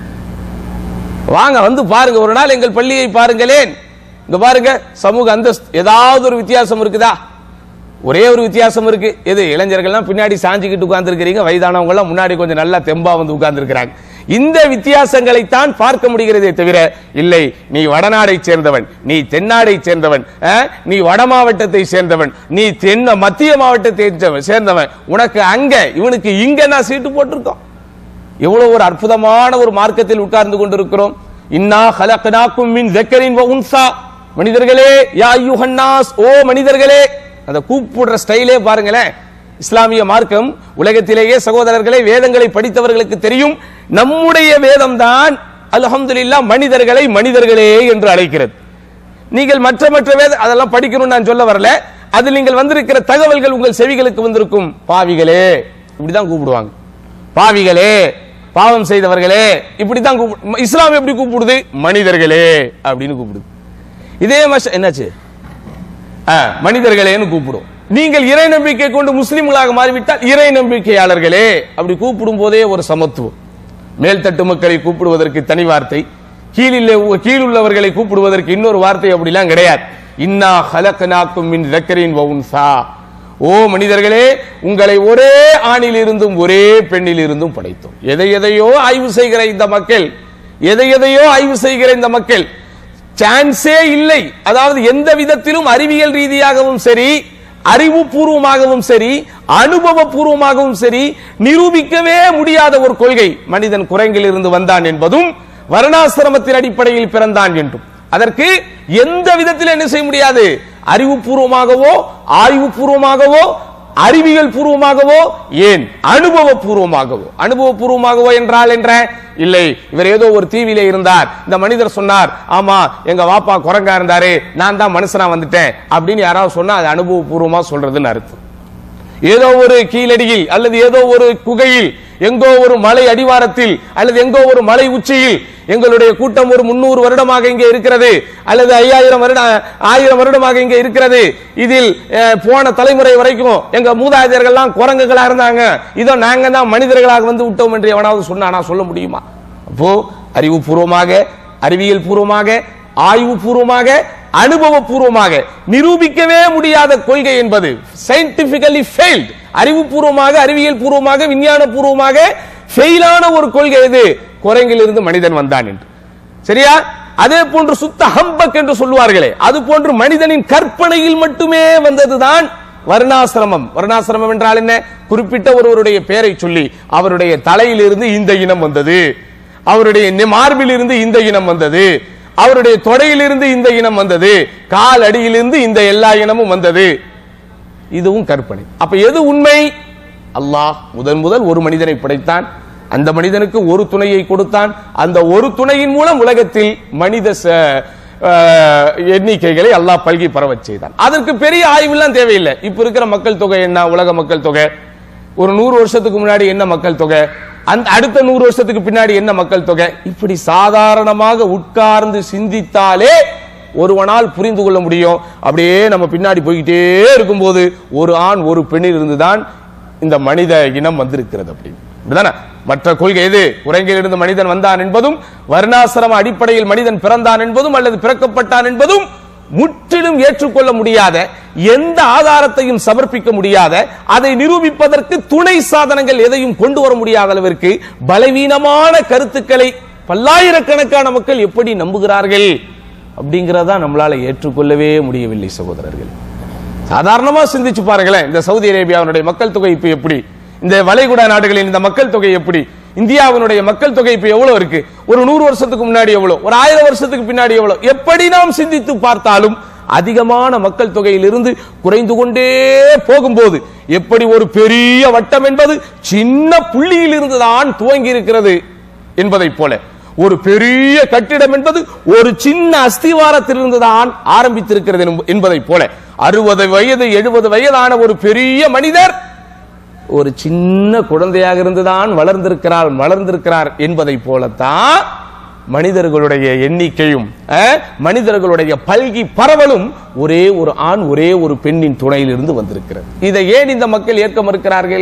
வாங்க வந்து பாருங்க ஒரு நாள் எங்கள் பள்ளியை பாருங்களேன் இங்க பாருங்க சமூக அந்தஸ்து ஏதாவது ஒரு வித்தியாசம் இருக்குதா ஒரே ஒரு வித்தியாசம் இருக்கு எது இளைஞர்கள்லாம் பின்னாடி சாஞ்சிக்கிட்டு உட்கார்ந்துருக்கிறீங்க வயதானவங்க எல்லாம் முன்னாடி கொஞ்சம் நல்லா தெம்பா வந்து உட்கார்ந்துருக்கிறாங்க இந்த வித்தியாசங்களை தான் பார்க்க முடிகிறதே தவிர இல்லை நீ வடநாடை சேர்ந்தவன் நீ தென்னாடை சேர்ந்தவன் அஹ், நீ வட மாவட்டத்தை சேர்ந்தவன் நீ தென்ன மத்திய மாவட்டத்தை சேர்ந்தவன் சேர்ந்தவன் உனக்கு அங்க இவனுக்கு இங்க நான் சீட்டு போட்டிருக்கோம் எவ்வளவு ஒரு அற்புதமான ஒரு மார்க்கத்தில் உட்கார்ந்து கொண்டிருக்கிறோம் இன்னா ஹலக்னாக்கும் மின் ஜக்கரின் வ உன்சா மனிதர்களே யா யுஹன்னாஸ் ஓ மனிதர்களே அந்த கூப்பிடுற ஸ்டைலே பாருங்களேன் இஸ்லாமிய மார்க்கம் உலகத்திலேயே சகோதரர்களே வேதங்களை படித்தவர்களுக்கு தெரியும் நம்முடைய வேதம் தான் அல்ஹம்துலில்லாஹ் மனிதர்களை மனிதர்களே என்று அழைக்கிறது நீங்கள் மற்ற மற்ற வேத அதெல்லாம் படிக்கணும்னு நான் சொல்ல வரல அதில் நீங்கள் வந்திருக்கிற தகவல்கள் உங்கள் செவிகளுக்கு வந்திருக்கும் பாவிகளே இப்படிதான் கூப்பிடுவாங்க பாவிகளே பாவம் செய்தவர்களே இப்படித்தான் கூப்பிடு இஸ்லாம் எப்படி கூப்பிடுது மனிதர்களே அப்படின்னு கூப்பிடுது இதே மஷ என்னாச்சு ஆ, மனிதர்களேன்னு கூப்பிடும் நீங்கள் இறை நம்பிக்கை கொண்டு முஸ்லிம்களாக மாறிவிட்டால் இறை நம்பிக்கையாளர்களே அப்படி கூப்பிடும் போதே ஒரு சமத்துவம் மேல்தட்டு மக்களை கூப்பிடுவதற்கு தனி வார்த்தை கீழில் கீழுள்ளவர்களை கூப்பிடுவதற்கு இன்னொரு வார்த்தை அப்படிலாம் கிடையாது இன்னா ஹலக்னாக்கும் மின் தக்கரின் வவுன்சா ஓ மனிதர்களே உங்களை ஒரே ஆணில் இருந்தும் ஒரே பெண்ணில் இருந்தும் படைத்தோம் எதை எதையோ ஆய்வு செய்கிற இந்த மக்கள் எதை எதையோ ஆய்வு செய்கிற இந்த மக்கள் சான்ஸே இல்லை அதாவது எந்த விதத்திலும் அறிவியல் ரீதியாகவும் சரி அறிவுபூர்வமாகவும் சரி அனுபவபூர்வமாகவும் சரி நிரூபிக்கவே முடியாத ஒரு கொள்கை மனிதன் குரங்கில் இருந்து வந்தான் என்பதும் வர்ணாசிரமத்தின் அடிப்படையில் பிறந்தான் என்றும் அதற்கு எந்த விதத்தில் என்ன செய்ய முடியாது அறிவுபூர்வமாகவோ ஆய்வுபூர்வமாகவோ அறிவியல் பூர்வமாகவோ ஏன் அனுபவ பூர்வமாகவோ அனுபவ பூர்வமாகவோ என்றால் என்ற இல்லை இவர் ஏதோ ஒரு தீவிலே இருந்தார் இந்த மனிதர் சொன்னார் ஆமா எங்க வாப்பா குரங்கா இருந்தாரு நான் தான் மனுஷனா வந்துட்டேன் அப்படின்னு யாராவது சொன்னா அது அனுபவ பூர்வமா சொல்றதுன்னு அர்த்தம் ஏதோ ஒரு கீழடியில் அல்லது ஏதோ ஒரு குகையில் எங்கோ ஒரு மலை அடிவாரத்தில் அல்லது எங்கோ ஒரு மலை உச்சியில் எங்களுடைய கூட்டம் ஒரு முன்னூறு வருடமாக இங்கே இருக்கிறது அல்லது ஐயாயிரம் வருட ஆயிரம் வருடமாக இங்கே இருக்கிறது இதில் அஹ், போன தலைமுறை வரைக்கும் எங்க மூதாதையர்கள்லாம் குரங்குகளா இருந்தாங்க இதோ நாங்க தான் மனிதர்களாக வந்து விட்டோம் என்று எவனாவது சொன்னானா சொல்ல முடியுமா அப்போ அறிவுபூர்வமாக அறிவியல் பூர்வமாக ஆய்வு பூர்வமாக அனுபவபூர்வமாக நிரூபிக்கவே முடியாத கொள்கை என்பது சயின்டிபிகலி ஃபெயில்ட் அறிவுபூர்வமாக அறிவியல் பூர்வமாக விஞ்ஞான பூர்வமாக ஃபெயிலான ஒரு கொள்கை எது குரங்கில் இருந்து மனிதன் வந்தான் என்று சரியா அதே போன்று சுத்த ஹம்பக் என்று சொல்லுவார்களே அது போன்று மனிதனின் கற்பனையில் மட்டுமே வந்ததுதான் வர்ணாசிரமம் வர்ணாசிரமம் என்றால் என்ன குறிப்பிட்ட ஒருவருடைய பெயரை சொல்லி அவருடைய தலையிலிருந்து இந்த இனம் வந்தது அவருடைய நெ- மார்பிலிருந்து இந்த இனம் வந்தது அவருடைய தொடையிலிருந்து இந்த இனம் வந்தது கால் அடியிலிருந்து இந்த எல்லா இனமும் வந்தது இதுவும் கற்பனை அப்ப எது உண்மை அல்லாஹ் முதன் முதல் ஒரு மனிதனை படைத்தான் அந்த மனிதனுக்கு ஒரு துணையை கொடுத்தான் அந்த ஒரு துணையின் மூலம் உலகத்தில் மனித ச- அஹ், எண்ணிக்கைகளை அல்லாஹ் பல்கி பரவச் செய்தான் அதற்கு பெரிய ஆய்வுலாம் தேவையில்லை இப்ப இருக்கிற மக்கள் தொகை என்ன உலக மக்கள் தொகை ஒரு நூறு வருஷத்துக்கு முன்னாடி என்ன மக்கள் தொகை அந்த அடுத்த நூறு வருஷத்துக்கு பின்னாடி என்ன மக்கள் தொகை இப்படி சாதாரணமாக உட்கார்ந்து சிந்தித்தாலே ஒருவனால் புரிந்து கொள்ள முடியும் அப்படியே நம்ம பின்னாடி போய்கிட்டே இருக்கும்போது ஒரு ஆண் ஒரு பெண்ணில் இருந்துதான் இந்த மனித இனம் வந்திருக்கிறது அப்படின்னு இப்படிதானே மற்ற கொள்கை எது குரங்கிலிருந்து மனிதன் வந்தான் என்பதும் வர்ணாசிரம அடிப்படையில் மனிதன் பிறந்தான் என்பதும் அல்லது பிறக்கப்பட்டான் என்பதும் முற்றிலும் ஏற்றுக்கொள்ள முடியாத எந்த ஆதாரத்தையும் சமர்ப்பிக்க முடியாத அதை நிரூபிப்பதற்கு துணை சாதனங்கள் எதையும் கொண்டு வர முடியாத அளவிற்கு பலவீனமான கருத்துக்களை பல்லாயிரக்கணக்கான மக்கள் எப்படி நம்புகிறார்கள் அப்படிங்கறதா நம்மளால ஏற்றுக்கொள்ளவே முடியவில்லை சகோதரர்கள் சாதாரணமா சிந்திச்சு பாருங்களேன் இந்த சவுதி அரேபியாவினுடைய மக்கள் தொகை இப்ப எப்படி இந்த வளைகுடா நாடுகளின் இந்த மக்கள் தொகை எப்படி இந்தியாவினுடைய மக்கள் தொகை இப்ப எவ்வளவு இருக்கு ஒரு நூறு வருஷத்துக்கு முன்னாடி எவ்வளவு ஒரு ஆயிரம் வருஷத்துக்கு பின்னாடி எவ்வளவு எப்படி நாம் சிந்தித்து பார்த்தாலும் அதிகமான மக்கள் தொகையிலிருந்து குறைந்து கொண்டே போகும்போது எப்படி ஒரு பெரிய வட்டம் என்பது சின்ன புள்ளியில் இருந்துதான் துவங்கி இருக்கிறது என்பதைப் போல ஒரு பெரிய கட்டிடம் என்பது ஒரு சின்ன அஸ்திவாரத்திலிருந்து தான் ஆரம்பித்திருக்கிறது என்ப- என்பதைப் போல அறுபது வயது எழுபது வயதான ஒரு பெரிய மனிதர் ஒரு சின்ன குழந்தையாக இருந்துதான் வளர்ந்திருக்கிறார் வளர்ந்திருக்கிறார் என்பதை போலத்தான் மனிதர்களுடைய எண்ணிக்கையும் அஹ், மனிதர்களுடைய பல்கி பரவலும் ஒரே ஒரு ஆண் ஒரே ஒரு பெண்ணின் துணையிலிருந்து வந்திருக்கிறது இதை ஏன் இந்த மக்கள் ஏற்க மறுக்கிறார்கள்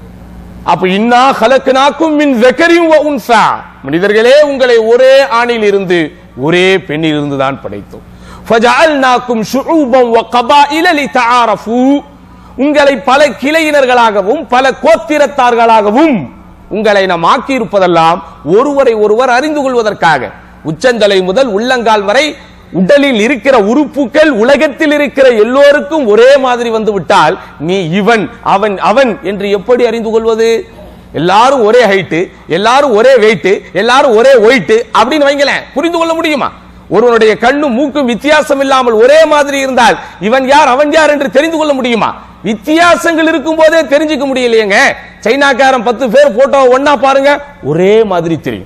அப்ப இன்னா கலக்குனாக்கும் மின் வெக்கரியும் வ உன்சா மனிதர்களே உங்களை ஒரே ஆணில் இருந்து ஒரே பெண்ணில் இருந்து தான் படைத்தோம் ஃபஜஅல்நாக்கும் ஷுஊபன் வ கபாயில லிதஆரஃபு உங்களை பல கிளையினர்களாகவும் பல கோத்திரத்தார்களாகவும் உங்களை நாம் ஆக்கியிருப்பதெல்லாம் ஒருவரை ஒருவர் அறிந்து கொள்வதற்காக உச்சந்தலை முதல் உள்ளங்கால் வரை உடலில் இருக்கிற உறுப்புகள் உலகத்தில் இருக்கிற எல்லோருக்கும் ஒரே மாதிரி வந்து விட்டால் நீ இவன் அவன் அவன் என்று எப்படி அறிந்து கொள்வது எல்லாரும் ஒரே ஹைட்டு எல்லாரும் ஒரே வெயிட் எல்லாரும் ஒரே ஒயிட் அப்படின்னு வைங்களேன் புரிந்து கொள்ள முடியுமா ஒருவனுடைய கண்ணும் மூக்கும் வித்தியாசம் இல்லாமல் ஒரே மாதிரி இருந்தால் இவன் யார் அவன் யார் என்று தெரிந்து கொள்ள முடியுமா வித்தியாசங்கள் இருக்கும் போதே தெரிஞ்சுக்க முடியலையேங்க சைனாக்காரன் பத்து பேர் போட்டோ ஒன்னா பாருங்க ஒரே மாதிரி தெரியும்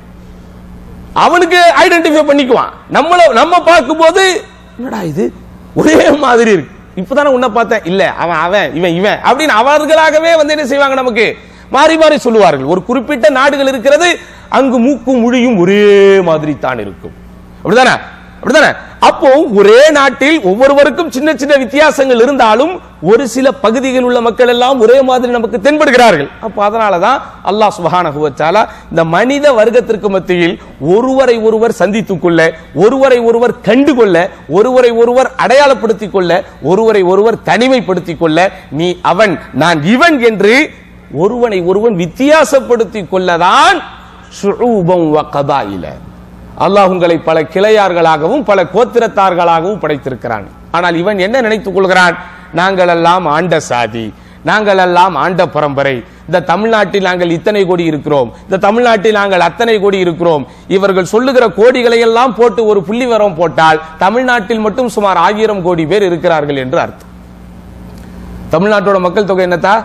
அவனுக்கு ஐடென்டிஃபை பண்ணிக்குவான் நம்மள நம்ம பார்க்கும்போது என்னடா இது ஒரே மாதிரி இருக்கு இப்பதானே உன்னை பார்த்தேன் இல்ல அவன் அவன் இவன் இவன் அப்படின்னு அவர்களாகவே வந்து என்ன செய்வாங்க நமக்கு மாறி மாறி சொல்லுவார்கள் ஒரு குறிப்பிட்ட நாடுகள் இருக்கிறது அங்கு மூக்கும் மொழியும் ஒரே மாதிரி தான் இருக்கும் அப்படிதானே அப்படிதானே அப்போ ஒரே நாட்டில் ஒவ்வொருவருக்கும் சின்ன சின்ன வித்தியாசங்கள் இருந்தாலும் ஒரு சில பகுதியில் உள்ள மக்கள் எல்லாம் ஒரே மாதிரி நமக்கு தென்படுகிறார்கள் அப்போ அதனாலதான் அல்லாஹ் சுபஹானஹு வ தஆலா இந்த மனித வர்க்கத்திற்கு மத்தியில் ஒருவரை ஒருவர் சந்தித்துக் கொள்ள ஒருவரை ஒருவர் கண்டுகொள்ள ஒருவரை ஒருவர் அடையாளப்படுத்திக் கொள்ள ஒருவரை ஒருவர் தனிமைப்படுத்திக் கொள்ள நீ அவன் நான் இவன் என்று ஒருவனை ஒருவன் வித்தியாசப்படுத்திக் கொள்ளதான் ஷுஊபம் வ கபாயில அல்லாஹ் உங்களை பல கிளையார்களாகவும் பல கோத்திரத்தார்களாகவும் படைத்திருக்கிறான் ஆனால் இவன் என்ன நினைத்துக் கொள்கிறான் நாங்கள் எல்லாம் ஆண்ட சாதி நாங்கள் எல்லாம் ஆண்ட பரம்பரை இந்த தமிழ்நாட்டில் நாங்கள் இத்தனை கோடி இருக்கிறோம் இந்த தமிழ்நாட்டில் நாங்கள் அத்தனை கோடி இருக்கிறோம் இவர்கள் சொல்லுகிற கோடிகளை எல்லாம் போட்டு ஒரு புள்ளி வரம் போட்டால் தமிழ்நாட்டில் மட்டும் சுமார் ஆயிரம் கோடி பேர் இருக்கிறார்கள் என்று அர்த்தம் தமிழ்நாட்டோட மக்கள் தொகை என்னத்தா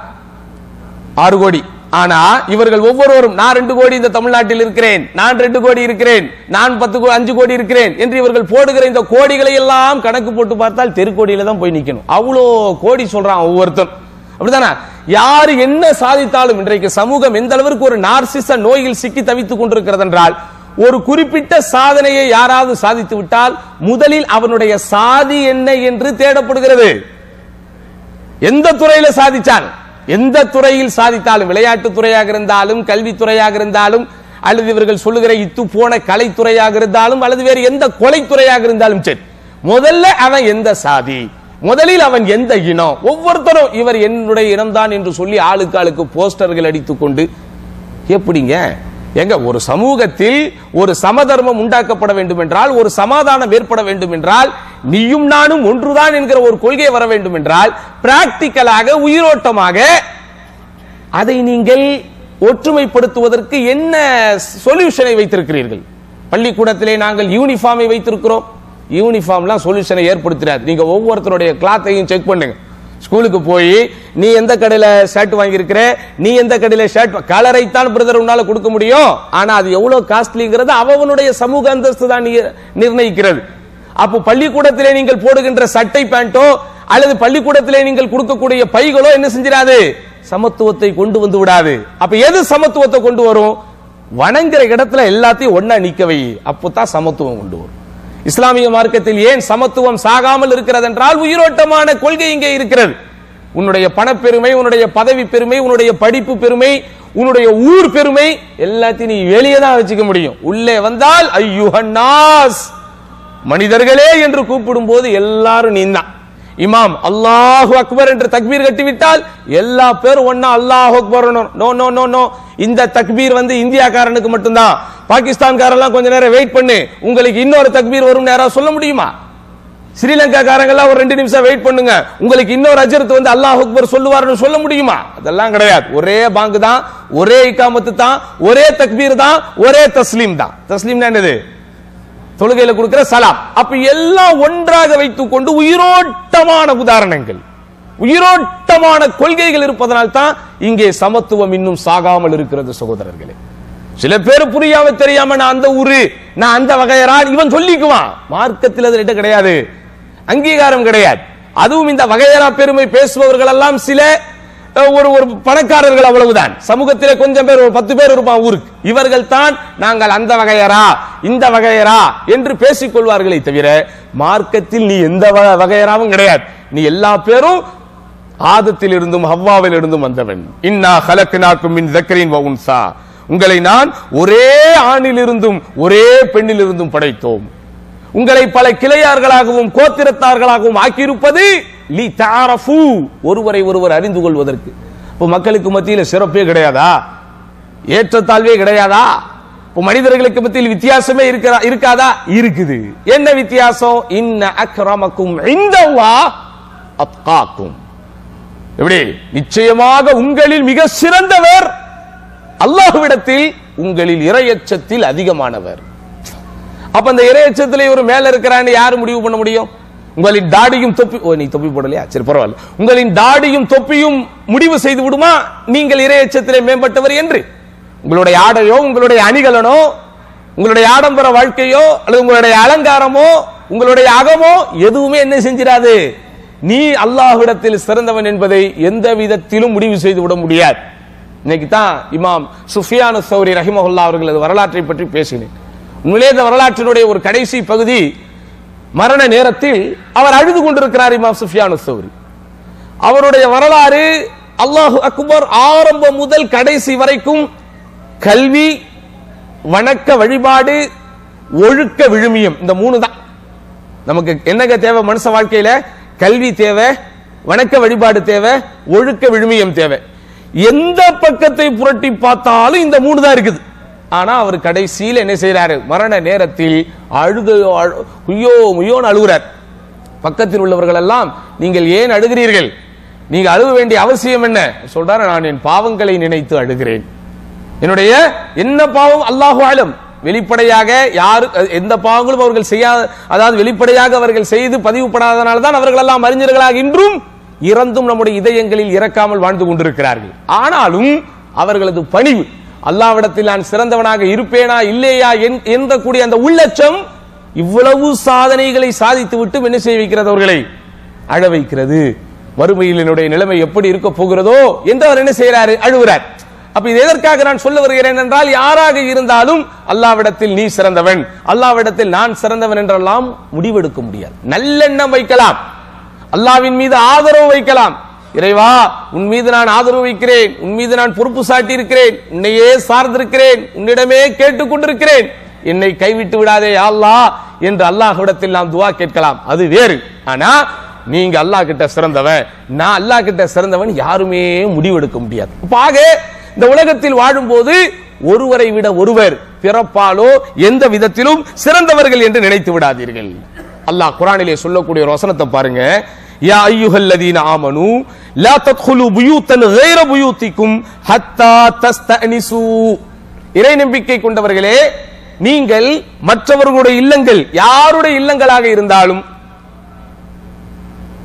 ஆறு கோடி ஆனா இவர்கள் ஒவ்வொருவரும் நான் ரெண்டு கோடி இந்த தமிழ்நாட்டில் இருக்கிறேன் நான் ரெண்டு கோடி இருக்கிறேன் நான் பத்து கோ- அஞ்சு கோடி இருக்கிறேன் என்று இவர்கள் போடுகிற இந்த கோடிகளை எல்லாம் கணக்கு போட்டு பார்த்தால் தெருக்கோடியில தான் போய் நிக்கணும் அவ்வளோ கோடி சொல்றான் ஒவ்வொருத்தன் அப்படிதானே யாரு என்ன சாதித்தாலும் இன்றைக்கு சமூகம் எந்த அளவிற்கு ஒரு நார்சிச நோயில் சிக்கி தவித்துக் கொண்டிருக்கிறது என்றால் ஒரு குறிப்பிட்ட சாதனையை யாராவது சாதித்து விட்டால் முதலில் அவனுடைய சாதி என்ன என்று தேடப்படுகிறது எந்த துறையில சாதிச்சான் எந்த துறையில் சாதித்தாலும் விளையாட்டு துறையாக இருந்தாலும் கல்வித்துறையாக இருந்தாலும் அல்லது இவர்கள் சொல்லுகிற இத்து போன கலைத்துறையாக இருந்தாலும் அல்லது வேறு எந்த கொலைத்துறையாக இருந்தாலும் சரி முதல்ல அவன் எந்த சாதி முதலில் அவன் எந்த இனம் ஒவ்வொருத்தரும் இவர் என்னுடைய இனம்தான் என்று சொல்லி ஆளுக்கு ஆளுக்கு போஸ்டர்கள் அடித்துக் கொண்டு எப்படிங்க எங்க ஒரு சமூகத்தில் ஒரு சமதர்மம் உண்டாக்கப்பட வேண்டும் என்றால் ஒரு சமாதானம் ஏற்பட வேண்டும் என்றால் நீயும் நானும் ஒன்றுதான் என்கிற ஒரு கொள்கை வர வேண்டும் என்றால் பிராக்டிக்கலாக உயிரோட்டமாக அதை நீங்கள் ஒற்றுமைப்படுத்துவதற்கு என்ன சொல்யூஷனை வைத்திருக்கிறீர்கள் பள்ளிக்கூடத்திலே நாங்கள் யூனிஃபார்மை வைத்திருக்கிறோம் யூனிஃபார்ம்லாம் சொல்யூஷனை ஏற்படுத்தினார் நீங்க ஒவ்வொருத்தருடைய கிளாத்தையும் செக் பண்ணுங்க ஸ்கூலுக்கு போய் நீ எந்த கடையில ஷர்ட் வாங்கியிருக்கிற நீ எந்த கடையில ஷர்ட் கலரை தான் பிரதர் உன்னால கொடுக்க முடியும் ஆனா அது எவ்வளவு காஸ்ட்லிங்கிறது அவனுடைய சமூக அந்தஸ்து தான் நிர்- நிர்ணயிக்கிறது அப்போ பள்ளிக்கூடத்திலே நீங்கள் போடுகின்ற சட்டை பேண்டோ அல்லது பள்ளிக்கூடத்திலே நீங்கள் கொடுக்கக்கூடிய பைகளோ என்ன செஞ்சிடாது சமத்துவத்தை கொண்டு வந்து விடாது அப்ப எது சமத்துவத்தை கொண்டு வரும் வணங்குற இடத்துல எல்லாத்தையும் ஒண்ணா நிக்க வை அப்பதான் சமத்துவம் கொண்டு வரும் இஸ்லாமிய மார்க்கத்தில் ஏன் சமத்துவம் சாகாமல் இருக்கிறது என்றால் உயிரோட்டமான கொள்கை இங்கே இருக்கிறது உன்னுடைய பணப்பெருமை உன்னுடைய பதவி பெருமை உன்னுடைய படிப்பு பெருமை உன்னுடைய ஊர் பெருமை எல்லாத்தையும் நீ வெளியே தான் வச்சுக்க முடியும் உள்ளே வந்தால் ஐயுஹன்னாஸ் மனிதர்களே என்று கூப்பிடும் போது எல்லாரும் நீந்தான் இமாம் அல்லாஹு அக்பர் என்று தக்பீர் கட்டிவிட்டால் எல்லா பேரும் ஒன்னா அல்லாஹு அக்பர் நோ நோ நோ நோ இந்த தக்பீர் வந்து இந்தியாக்காரனுக்கு மட்டும்தான் பாகிஸ்தான்காரெல்லாம் கொஞ்ச நேரம் வெயிட் பண்ணு உங்களுக்கு இன்னொரு தக்பீர் வரும் யாராவது சொல்ல முடியுமா ஸ்ரீலங்காக்காரங்க எல்லாம் ஒரு ரெண்டு நிமிஷம் வெயிட் பண்ணுங்க உங்களுக்கு இன்னொரு அஜரத்து வந்து அல்லாஹ் அக்பர் சொல்லுவாருன்னு சொல்ல முடியுமா அதெல்லாம் கிடையாது ஒரே பாங்கு தான் ஒரே இக்காமத்து தான் ஒரே தக்பீர் தான் ஒரே தஸ்லீம் தான் தஸ்லீம்னா என்னது தொழுகையில கொடுக்கிற சலாம் அப்ப எல்லாம் ஒன்றாக வைத்துக் கொண்டு உயிரோட்டமான உதாரணங்கள் உயிரோட்டமான கொள்கைகள் இருப்பதனால் தான் இங்கே சமத்துவம் இன்னும் சாகாமல் இருக்கிறது சகோதரர்களே சில பேர் புரியாம தெரியாம நான் அந்த ஊரு நான் அந்த வகையரா இவன் சொல்லிக்குவான் மார்க்கத்தில் அது ரெண்டு கிடையாது அங்கீகாரம் கிடையாது அதுவும் இந்த வகையரா பெருமை பேசுபவர்கள் எல்லாம் சில அஹ், ஒரு ஒரு பணக்காரர்கள் அவ்வளவுதான் சமூகத்திலே கொஞ்சம் பேர் ஒரு பத்து பேர் இருப்பான் ஊருக்கு இவர்கள் தான் நாங்கள் அந்த வகையரா இந்த வகையரா என்று பேசிக் கொள்வார்களே தவிர மார்க்கத்தில் நீ எந்த வ- வகையராவும் கிடையாது நீ எல்லா பேரும் ஆதத்தில் இருந்தும் ஹவ்வாவில் இருந்தும் வந்தவன் இன்னா ஹலக்னாக்கும் மின் தக்கரின் வவுன்சா உங்களை நான் ஒரே ஆணில் இருந்தும் ஒரே பெண்ணில் இருந்தும் படைத்தோம் உங்களை பல கிளையார்களாகவும் கோத்திரத்தார்களாகவும் ஆக்கியிருப்பது லி தாரஃபு ஒருவரை ஒருவர் அறிந்து கொள்வதற்கு இப்போ மக்களுக்கு மத்தியில் சிறப்பே கிடையாதா ஏற்றத்தாழ்வே கிடையாதா இப்போ மனிதர்களுக்கு மத்தியில் வித்தியாசமே இருக்கிறா இருக்காதா இருக்குது என்ன வித்தியாசம் இன்ன அக்ரமக்கும் இந்தல்லாஹ் அத்காக்கும் எப்படி நிச்சயமாக உங்களில் மிக சிறந்தவர் அல்லாஹ்விடத்தில் உங்களில் இரையச்சத்தில் அதிகமானவர் அப்ப அந்த இரையச்சத்திலே ஒரு மேல இருக்கிறான்னு யாரு முடிவு பண்ண முடியும் உங்களின் தாடியும் தொப்பி ஓ நீ தொப்பி போடலையா சரி பரவாயில்ல உங்களின் தாடியும் தொப்பியும் முடிவு செய்து விடுமா நீங்கள் இரையச்சத்திலே மேம்பட்டவர் என்று உங்களுடைய ஆடையோ உங்களுடைய அணிகலனோ உங்களுடைய ஆடம்பர வாழ்க்கையோ அல்லது உங்களுடைய அலங்காரமோ உங்களுடைய அகமோ எதுவுமே என்ன செஞ்சிடாது நீ அல்லாஹ்விடத்தில் சிறந்தவன் என்பதை எந்த விதத்திலும் முடிவு செய்து விட முடியாது இன்னைக்கு தான் இமாம் சுஃபியானு சௌரி ரஹிமஹுல்லா அவர்களது வரலாற்றை பற்றி பேசினேன் உண்மையிலே இந்த வரலாற்றினுடைய ஒரு கடைசி பகுதி மரண நேரத்தில் அவர் அழுது கொண்டிருக்கிறார் இமாம் சுஃபியானு சௌரி அவருடைய வரலாறு அல்லாஹு அக்பர் ஆரம்பம் முதல் கடைசி வரைக்கும் கல்வி வணக்க வழிபாடு ஒழுக்க விழுமியம் இந்த மூணு தான் நமக்கு என்னங்க தேவை மனுஷ வாழ்க்கையில கல்வி தேவை வணக்க வழிபாடு தேவை ஒழுக்க விழுமியம் தேவை எந்த பக்கத்தை புரட்டி பார்த்தாலும் இந்த மூணு தான் இருக்குது ஆனா அவர் கடைசியில் என்ன செய்யறாரு மரண நேரத்தில் அழுது அழு- குய்யோ முய்யோன்னு அழுகுறார் பக்கத்தில் உள்ளவர்கள் எல்லாம் நீங்கள் ஏன் அழுகிறீர்கள் நீங்க அழுக வேண்டிய அவசியம் என்ன சொல்றாரு நான் என் பாவங்களை நினைத்து அழுகிறேன் என்னுடைய என்ன பாவம் அல்லாஹு ஆலம் வெளிப்படையாக யாரு எந்த பாவங்களும் அவர்கள் செய்யாத அதாவது வெளிப்படையாக அவர்கள் செய்து பதிவுபடாதனால தான் அவர்கள் எல்லாம் அறிஞர்களாக இன்றும் இறந்தும் நம்முடைய இதயங்களில் இறக்காமல் வாழ்ந்து கொண்டிருக்கிறார்கள் ஆனாலும் அவர்களது பணிவு அல்லாவிடத்தில் நான் சிறந்தவனாக இருப்பேனா இல்லையா என்- என்ற கூடிய அந்த உள்ளச்சம் இவ்வளவு சாதனைகளை சாதித்து விட்டு என்ன செய்ய வைக்கிறது அவர்களை அழ வைக்கிறது மறுமையில் என்னுடைய நிலைமை எப்படி இருக்க போகிறதோ என்று அவர் என்ன செய்யறாரு அழுகிறார் அப்ப இது எதற்காக நான் சொல்ல வருகிறேன் என்றால் யாராக இருந்தாலும் அல்லாவிடத்தில் நீ சிறந்தவன் அல்லாவிடத்தில் நான் சிறந்தவன் என்றெல்லாம் முடிவெடுக்க முடியாது நல்லெண்ணம் வைக்கலாம் அல்லாவின் மீது ஆதரவு வைக்கலாம் இறைவா உன் மீது நான் ஆதரவு வைக்கிறேன் உன் மீது நான் பொறுப்பு சாட்டி இருக்கிறேன் உன்னையே சார்ந்திருக்கிறேன் உன்னிடமே கேட்டுக் கொண்டிருக்கிறேன் என்னை கைவிட்டு விடாதே யா அல்லாஹ் என்று அல்லாஹ்விடத்தில் நாம் துவா கேட்கலாம் அது வேறு ஆனா நீங்க அல்லாஹ் கிட்ட சிறந்தவன் நான் அல்லாஹ் கிட்ட சிறந்தவன் யாருமே முடிவெடுக்க முடியாது அப்ப ஆக இந்த உலகத்தில் வாழும்போது ஒருவரை விட ஒருவர் பிறப்பாலோ எந்த விதத்திலும் சிறந்தவர்கள் என்று நினைத்து விடாதீர்கள் அல்லாஹ் குரானிலே சொல்லக்கூடிய ஒரு வசனத்தை பாருங்க யா ஐயுஹல்லதீன ஆமனு லா தத்குலு புயூத்தன் கைர புயூத்திக்கும் ஹத்தா தஸ்தனிசு இறை நம்பிக்கை கொண்டவர்களே நீங்கள் மற்றவர்களுடைய இல்லங்கள் யாருடைய இல்லங்களாக இருந்தாலும்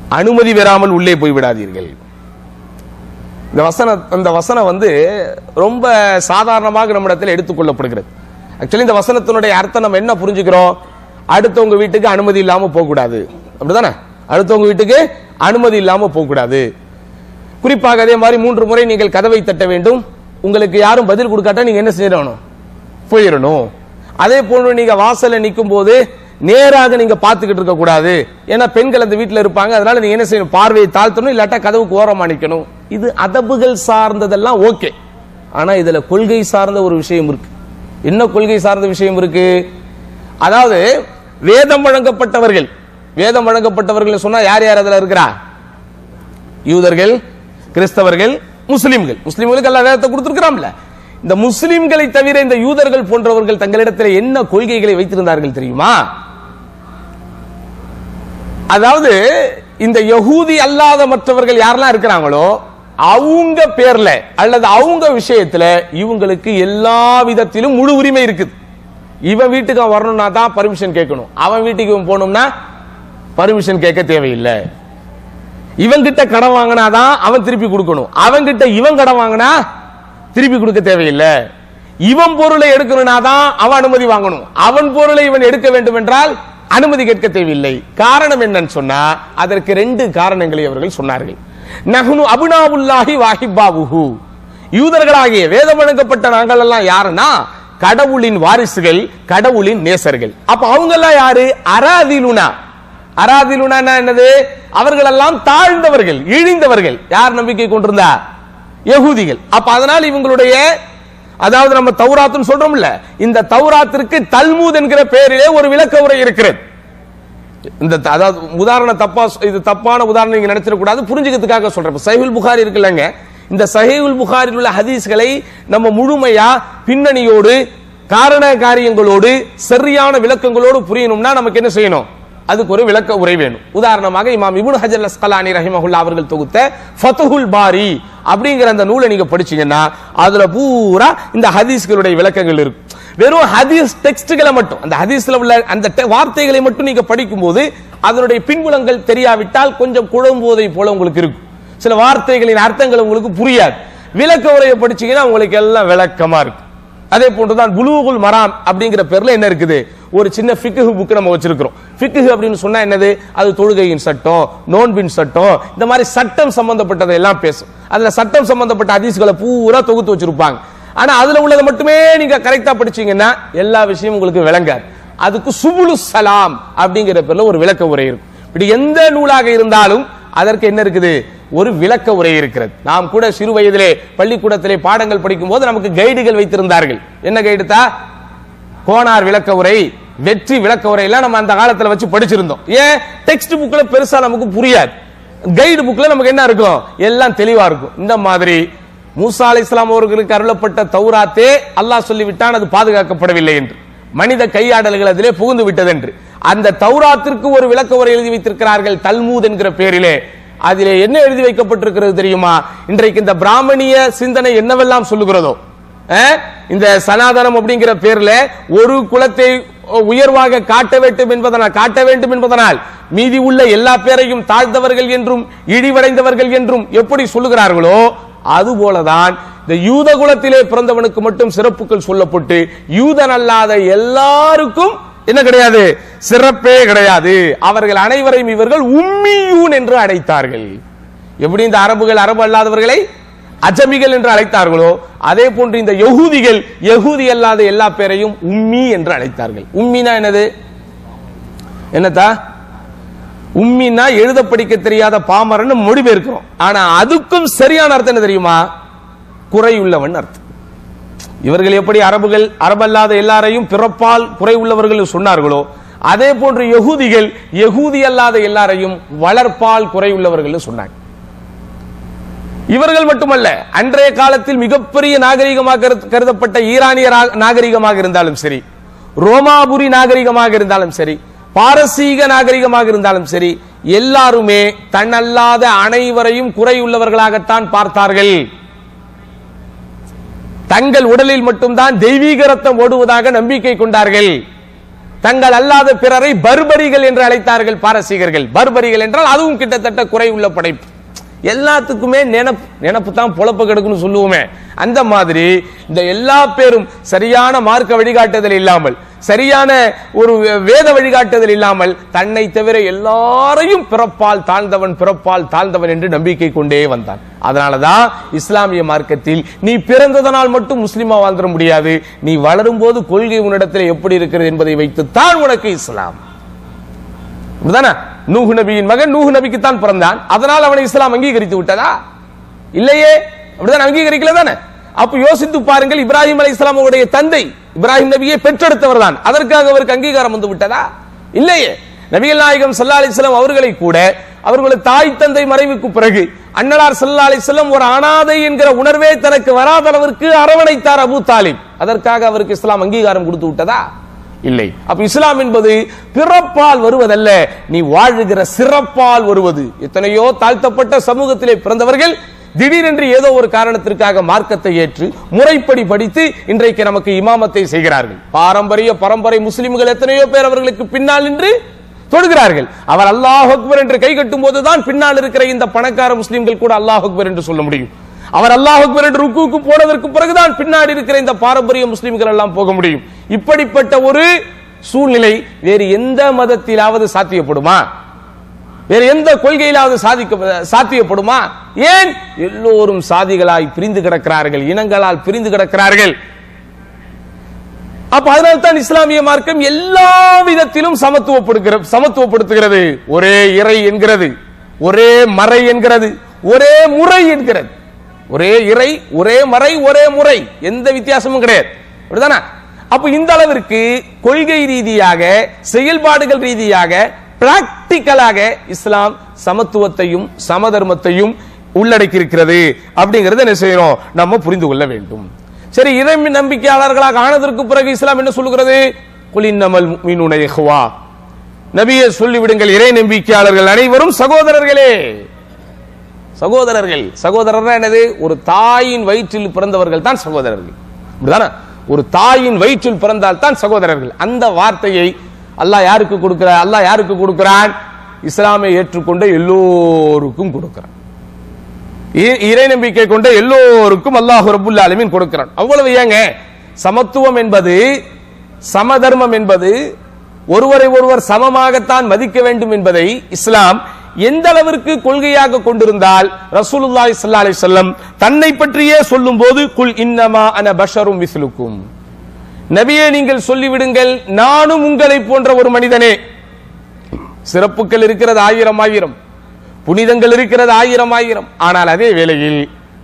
அனுமதி பெறாமல் உள்ளே போய் விடாதீர்கள் இந்த வசன அந்த வசனம் வந்து ரொம்ப சாதாரணமாக நம்மிடத்தில் எடுத்துக்கொள்ளப்படுகிறது ஆக்சுவலி இந்த வசனத்தினுடைய அர்த்தம் நம்ம என்ன புரிஞ்சுக்கிறோம் அடுத்தவங்க வீட்டுக்கு அனுமதி இல்லாம போக கூடாது அப்படிதானே அடுத்தவங்க வீட்டுக்கு அனுமதி இல்லாம போக கூடாது குறிப்பாக அதே மாதிரி மூன்று முறை நீங்கள் கதவை தட்ட வேண்டும் உங்களுக்கு யாரும் பதில் கொடுக்காட்டா நீங்க என்ன செய்யணும் போயிடணும் அதே போன்று நீங்க வாசல்ல நிற்கும் போது நேராக நீங்க பார்த்துக்கிட்டு இருக்க கூடாது ஏன்னா பெண்கள் அந்த வீட்டுல இருப்பாங்க அதனால நீங்க என்ன செய்யணும் பார்வையை தாழ்த்தணும் இல்லாட்டா கதவுக்கு ஓரமா நிக்கணும் இது அதபுகள் சார்ந்ததெல்லாம் ஓகே ஆனா இதுல கொள்கை சார்ந்த ஒரு விஷயம் இருக்கு என்ன கொள்கை சார்ந்த விஷயம் இருக்கு அதாவது வேதம் வழங்கப்பட்டவர்கள் வேதம் வழங்கப்பட்டவர்கள் சொன்னா யார் யார் அதுல இருக்கிறா யூதர்கள் கிறிஸ்தவர்கள் முஸ்லிம்கள் முஸ்லிம்களுக்கு எல்லா வேதத்தை கொடுத்திருக்கிறாம்ல இந்த முஸ்லிம்களை தவிர இந்த யூதர்கள் போன்றவர்கள் தங்களிடத்தில் என்ன கொள்கைகளை வைத்திருந்தார்கள் தெரியுமா அதாவது இந்த யகூதி அல்லாத மற்றவர்கள் யாரெல்லாம் இருக்கிறாங்களோ அவங்க பேர்ல அல்லது அவங்க விஷயத்துல இவங்களுக்கு எல்லா விதத்திலும் முழு உரிமை இருக்குது இவன் வீட்டுக்கு அவன் வரணும்னா தான் பர்மிஷன் கேட்கணும் அவன் வீட்டுக்கு இவன் போகணும்னா பர்மிஷன் கேட்க தேவையில்லை இவன் கிட்ட கடன் வாங்கினாதான் அவன் திருப்பி கொடுக்கணும் அவன் கிட்ட இவன் கடன் வாங்கினா திருப்பி கொடுக்க தேவையில்லை இவன் பொருளை எடுக்கணும்னா தான் அவன் அனுமதி வாங்கணும் அவன் பொருளை இவன் எடுக்க வேண்டும் என்றால் அனுமதி கேட்க தேவையில்லை காரணம் என்னன்னு சொன்னா அதற்கு ரெண்டு காரணங்களை அவர்கள் சொன்னார்கள் நஹ்னு அபுனாவுல்லாஹி வாஹிபாவுஹு யூதர்களாகிய வேதம் வழங்கப்பட்ட நாங்கள் எல்லாம் யாருன்னா கடவுளின் வாரிசுகள் கடவுளின் நேசர்கள் அப்ப அவங்க எல்லாம் யாரு அராதிலுனா அராதிலுனா என்னது அவர்கள் எல்லாம் தாழ்ந்தவர்கள் இழிந்தவர்கள் யார் நம்பிக்கை கொண்டிருந்தா யகூதிகள் அப்ப அதனால் இவங்களுடைய அதாவது நம்ம தௌராத்துன்னு சொல்றோம்ல இந்த தௌராத்திற்கு தல்மூத் என்கிற பெயரிலே ஒரு விளக்க உரை இருக்கிறது இந்த த- அதாவது உதாரண தப்பா சொ- இது தப்பான உதாரணம் நீங்க நினைச்சிட கூடாது புரிஞ்சுக்கிறதுக்காக சொல்றேன் இப்ப சஹீஹுல் புகாரி இருக்குல்லங்க இந்த சஹீஹுல் புகாரில் உள்ள ஹதீஸ்களை நம்ம முழுமையா பின்னணியோடு காரண காரியங்களோடு சரியான விளக்கங்களோடு புரியணும்னா நமக்கு என்ன செய்யணும் அதுக்கு ஒரு விளக்க உரை வேணும் உதாரணமாக இமாம் இப்னு ஹஜர் அஸ்கலானி ரஹிமஹுல்லா அவர்கள் தொகுத்த ஃபத்துஹுல் பாரி அப்படிங்கிற அந்த நூலை நீங்க படிச்சீங்கன்னா அதுல பூரா இந்த ஹதீஸ்களுடைய விளக்கங்கள் இருக்கும் வெறும் ஹதீஸ் டெக்ஸ்ட்களை மட்டும் அந்த ஹதீஸ்ல உள்ள அந்த te- வார்த்தைகளை மட்டும் நீங்க படிக்கும்போது அதனுடைய பின்புலங்கள் தெரியாவிட்டால் கொஞ்சம் குழம்புவதை போல உங்களுக்கு இருக்கும் சில வார்த்தைகளின் அர்த்தங்கள் உங்களுக்கு புரியாது விளக்க உரையை படிச்சீங்கன்னா உங்களுக்கு எல்லாம் விளக்கமா இருக்கும் அதே போன்றுதான் புலூகுல் மராம் அப்படிங்கிற பேர்ல என்ன இருக்குது ஒரு சின்ன ஃபிக்ஹு புக் நம்ம வச்சிருக்கிறோம் ஃபிக்ஹு அப்படின்னு சொன்னா என்னது அது தொழுகையின் சட்டம் நோன்பின் சட்டம் இந்த மாதிரி சட்டம் சம்பந்தப்பட்டதை எல்லாம் பேசும் அதுல சட்டம் சம்பந்தப்பட்ட ஹதீஸ்களை பூரா தொகுத்து வச்சிருப்பாங்க ஆனா அதுல உள்ளதை மட்டுமே நீங்க கரெக்டா படிச்சீங்கன்னா எல்லா விஷயமும் உங்களுக்கு விளங்காது அதுக்கு சுபுலு சலாம் அப்படிங்கிற பேர்ல ஒரு விளக்க உரை இருக்கும் இப்படி எந்த நூலாக இருந்தாலும் அதற்கு என்ன இருக்குது ஒரு விளக்க உரை இருக்கிறது நாம் கூட சிறு வயதிலே பள்ளிக்கூடத்திலே பாடங்கள் படிக்கும் போது நமக்கு கைடுகள் வைத்திருந்தார்கள் என்ன கைடு தா கோனார் விளக்க உரை வெற்றி விளக்க உரை எல்லாம் நம்ம அந்த காலத்துல வச்சு படிச்சிருந்தோம் ஏன் டெக்ஸ்ட் புக்ல பெருசா நமக்கு புரியாது கைடு புக்ல நமக்கு என்ன இருக்கும் எல்லாம் தெளிவா இருக்கும் இந்த மாதிரி மூசா அலை இஸ்லாம் அவர்களுக்கு அருளப்பட்ட தௌராத்தே அல்லாஹ் சொல்லிவிட்டான் அது பாதுகாக்கப்படவில்லை என்று மனித கையாடல்கள் அதிலே புகுந்து விட்டது என்று அந்த தௌராத்திற்கு ஒரு விளக்க உரை எழுதி வைத்திருக்கிறார்கள் தல்மூத் என்கிற பெயரிலே அதிலே என்ன எழுதி வைக்கப்பட்டிருக்கிறது தெரியுமா இன்றைக்கு இந்த பிராமணிய சிந்தனை என்னவெல்லாம் சொல்லுகிறதோ அஹ், இந்த சனாதனம் அப்படிங்கிற பேர்ல ஒரு குலத்தை உயர்வாக காட்ட வேண்டும் என்பதனால் காட்ட வேண்டும் என்பதனால் மீதி உள்ள எல்லா பேரையும் தாழ்ந்தவர்கள் என்றும் இழிவடைந்தவர்கள் என்றும் எப்படி சொல்லுகிறார்களோ அதுபோலதான் இந்த யூத குலத்திலே பிறந்தவனுக்கு மட்டும் சிறப்புகள் சொல்லப்பட்டு யூதன் அல்லாத எல்லாருக்கும் என்ன கிடையாது சிறப்பே கிடையாது அவர்கள் அனைவரையும் இவர்கள் உம்மியூன் என்று அழைத்தார்கள் எப்படி இந்த அரபுகள் அரபு அல்லாதவர்களை அஜமிகள் என்று அழைத்தார்களோ அதே போன்று இந்த யகூதிகள் யகூதி அல்லாத எல்லா பேரையும் உம்மி என்று அழைத்தார்கள் உம்மினா என்னது என்னத்தா உம்மினா எழுத படிக்க தெரியாத பாமரன் மொழிபெயர்க்கிறோம் ஆனா அதுக்கும் சரியான அர்த்தம் என்ன தெரியுமா குறையுள்ளவன் அர்த்தம் இவர்கள் எப்படி அரபுகள் அரபல்லாத எல்லாரையும் பிறப்பால் குறை உள்ளவர்கள் சொன்னார்களோ அதே போன்று யகூதிகள் யகூதி அல்லாத எல்லாரையும் வளர்ப்பால் குறை உள்ளவர்கள் சொன்னாங்க இவர்கள் மட்டுமல்ல அன்றைய காலத்தில் மிகப்பெரிய நாகரிகமாக கருத- கருதப்பட்ட ஈரானிய ரா- நாகரிகமாக இருந்தாலும் சரி ரோமாபுரி நாகரிகமாக இருந்தாலும் சரி பாரசீக நாகரிகமாக இருந்தாலும் சரி எல்லாருமே தன்னல்லாத அனைவரையும் குறையுள்ளவர்களாகத்தான் பார்த்தார்கள் தங்கள் உடலில் மட்டும்தான் தெய்வீக ரத்தம் ஓடுவதாக நம்பிக்கை கொண்டார்கள் தங்கள் அல்லாத பிறரை பர்பரிகள் என்று அழைத்தார்கள் பாரசீகர்கள் பர்பரிகள் என்றால் அதுவும் கிட்டத்தட்ட குறை உள்ள படைப்பு எல்லாத்துக்குமே நினப்பு நினப்பு தான் பொழப்பு கிடக்குன்னு சொல்லுவோமே அந்த மாதிரி இந்த எல்லா பேரும் சரியான மார்க்க வழிகாட்டுதல் இல்லாமல் சரியான ஒரு வேத வழிகாட்டுதல் இல்லாமல் தன்னை தவிர எல்லாரையும் பிறப்பால் தாழ்ந்தவன் பிறப்பால் தாழ்ந்தவன் என்று நம்பிக்கை கொண்டே வந்தான் அதனாலதான் இஸ்லாமிய மார்க்கத்தில் நீ பிறந்ததனால் மட்டும் முஸ்லிமா வாழ்ந்துட முடியாது நீ வளரும் போது கொள்கை உன்னிடத்தில் எப்படி இருக்கிறது என்பதை வைத்து தான் உனக்கு இஸ்லாம் அப்படிதானே நூஹு நபியின் மகன் நூஹு நபிக்கு தான் பிறந்தான் அதனால் அவனை இஸ்லாம் அங்கீகரித்து விட்டதா இல்லையே அப்படிதான் அங்கீகரிக்கல தானே அப்ப யோசித்து பாருங்கள் இப்ராஹிம் அலை இஸ்லாமுடைய தந்தை இப்ராஹிம் நபியை பெற்றெடுத்தவர் தான் அதற்காக அவருக்கு அங்கீகாரம் வந்து விட்டதா இல்லையே நபிகள் நாயகம் சல்லா அலிஸ்லாம் அவர்களை கூட அவர்களது தாய் தந்தை மறைவுக்கு பிறகு அன்னலார் சல்லா அலிஸ்லாம் ஒரு அனாதை என்கிற உணர்வே தனக்கு வராத அளவிற்கு அரவணைத்தார் அபு தாலிப் அதற்காக அவருக்கு இஸ்லாம் அங்கீகாரம் கொடுத்து விட்டதா இல்லை அப்ப இஸ்லாம் என்பது பிறப்பால் வருவதல்ல நீ வாழுகிற சிறப்பால் வருவது எத்தனையோ தாழ்த்தப்பட்ட சமூகத்திலே பிறந்தவர்கள் திடீரென்று ஏதோ ஒரு காரணத்திற்காக மார்க்கத்தை ஏற்று முறைப்படி படித்து இன்றைக்கு நமக்கு இமாமத்தை செய்கிறார்கள் பாரம்பரிய பரம்பரை முஸ்லிம்கள் எத்தனையோ பேர் அவர்களுக்கு பின்னால் நின்று தொழுகிறார்கள் அவர் அல்லாஹ் அக்பர் என்று கை கட்டும் போதுதான் பின்னால் இருக்கிற இந்த பணக்கார முஸ்லிம்கள் கூட அல்லாஹ் அக்பர் என்று சொல்ல முடியும் அவர் அல்லாஹ் அக்பர் என்று ருக்குவுக்கு போனதற்கு பிறகுதான் பின்னாடி இருக்கிற இந்த பாரம்பரிய முஸ்லிம்கள் எல்லாம் போக முடியும் இப்படிப்பட்ட ஒரு சூழ்நிலை வேறு எந்த மதத்திலாவது சாத்தியப்படுமா வேற எந்த கொள்கையிலாவது சாதிக்க சாத்தியப்படுமா ஏன் எல்லோரும் சாதிகளாய் பிரிந்து கிடக்கிறார்கள் இனங்களால் பிரிந்து கிடக்கிறார்கள் அப்ப அதனால தான் இஸ்லாமிய மார்க்கம் எல்லா விதத்திலும் சமத்துவப்படுகிற சமத்துவப்படுத்துகிறது ஒரே இறை என்கிறது ஒரே மறை என்கிறது ஒரே முறை என்கிறது ஒரே இறை ஒரே மறை ஒரே முறை எந்த வித்தியாசமும் கிடையாது அப்படிதானே அப்ப இந்த அளவிற்கு கொள்கை ரீதியாக செயல்பாடுகள் ரீதியாக பிராக்டிக்கலாக இஸ்லாம் சமத்துவத்தையும் சமதர்மத்தையும் உள்ளடக்கி இருக்கிறது அப்படிங்கறத என்ன செய்யணும் நம்ம புரிந்து கொள்ள வேண்டும் சரி இறை நம்பிக்கையாளர்களாக ஆனதற்கு பிறகு இஸ்லாம் என்ன சொல்லுகிறது குலின்னமல் மீனுடைய இஹ்வா நபியை சொல்லிவிடுங்கள் இறை நம்பிக்கையாளர்கள் அனைவரும் சகோதரர்களே சகோதரர்கள் சகோதரர் என்னது ஒரு தாயின் வயிற்றில் பிறந்தவர்கள் தான் சகோதரர்கள் அப்படிதானே ஒரு தாயின் வயிற்றில் பிறந்தால் தான் சகோதரர்கள் அந்த வார்த்தையை அல்லாஹ் யாருக்கு கொடுக்கிறார் அல்லாஹ் யாருக்கு கொடுக்கிறான் இஸ்லாமை ஏற்றுக்கொண்ட எல்லோருக்கும் கொடுக்கிறான் இ- இறை நம்பிக்கை கொண்ட எல்லோருக்கும் அல்லாஹ் ரபுல் ஆலமீன் கொடுக்கிறான் அவ்வளவு ஏங்க சமத்துவம் என்பது சமதர்மம் என்பது ஒருவரை ஒருவர் சமமாகத்தான் மதிக்க வேண்டும் என்பதை இஸ்லாம் எந்த அளவிற்கு கொள்கையாக கொண்டிருந்தால் ரசூலுல்லாஹி ஸல்லல்லாஹு அலைஹி வஸல்லம் தன்னை பற்றியே சொல்லும்போது குல் இன்னமா அன பஷரும் மிஸ்லுக்கும் நபியே நீங்கள் சொல்லிவிடுங்கள் நானும் உங்களை போன்ற ஒரு மனிதனே சிறப்புகள் இருக்கிறது ஆயிரம் ஆயிரம் புனிதங்கள் இருக்கிறது ஆயிரம் ஆயிரம் ஆனால் அதே வேளையில்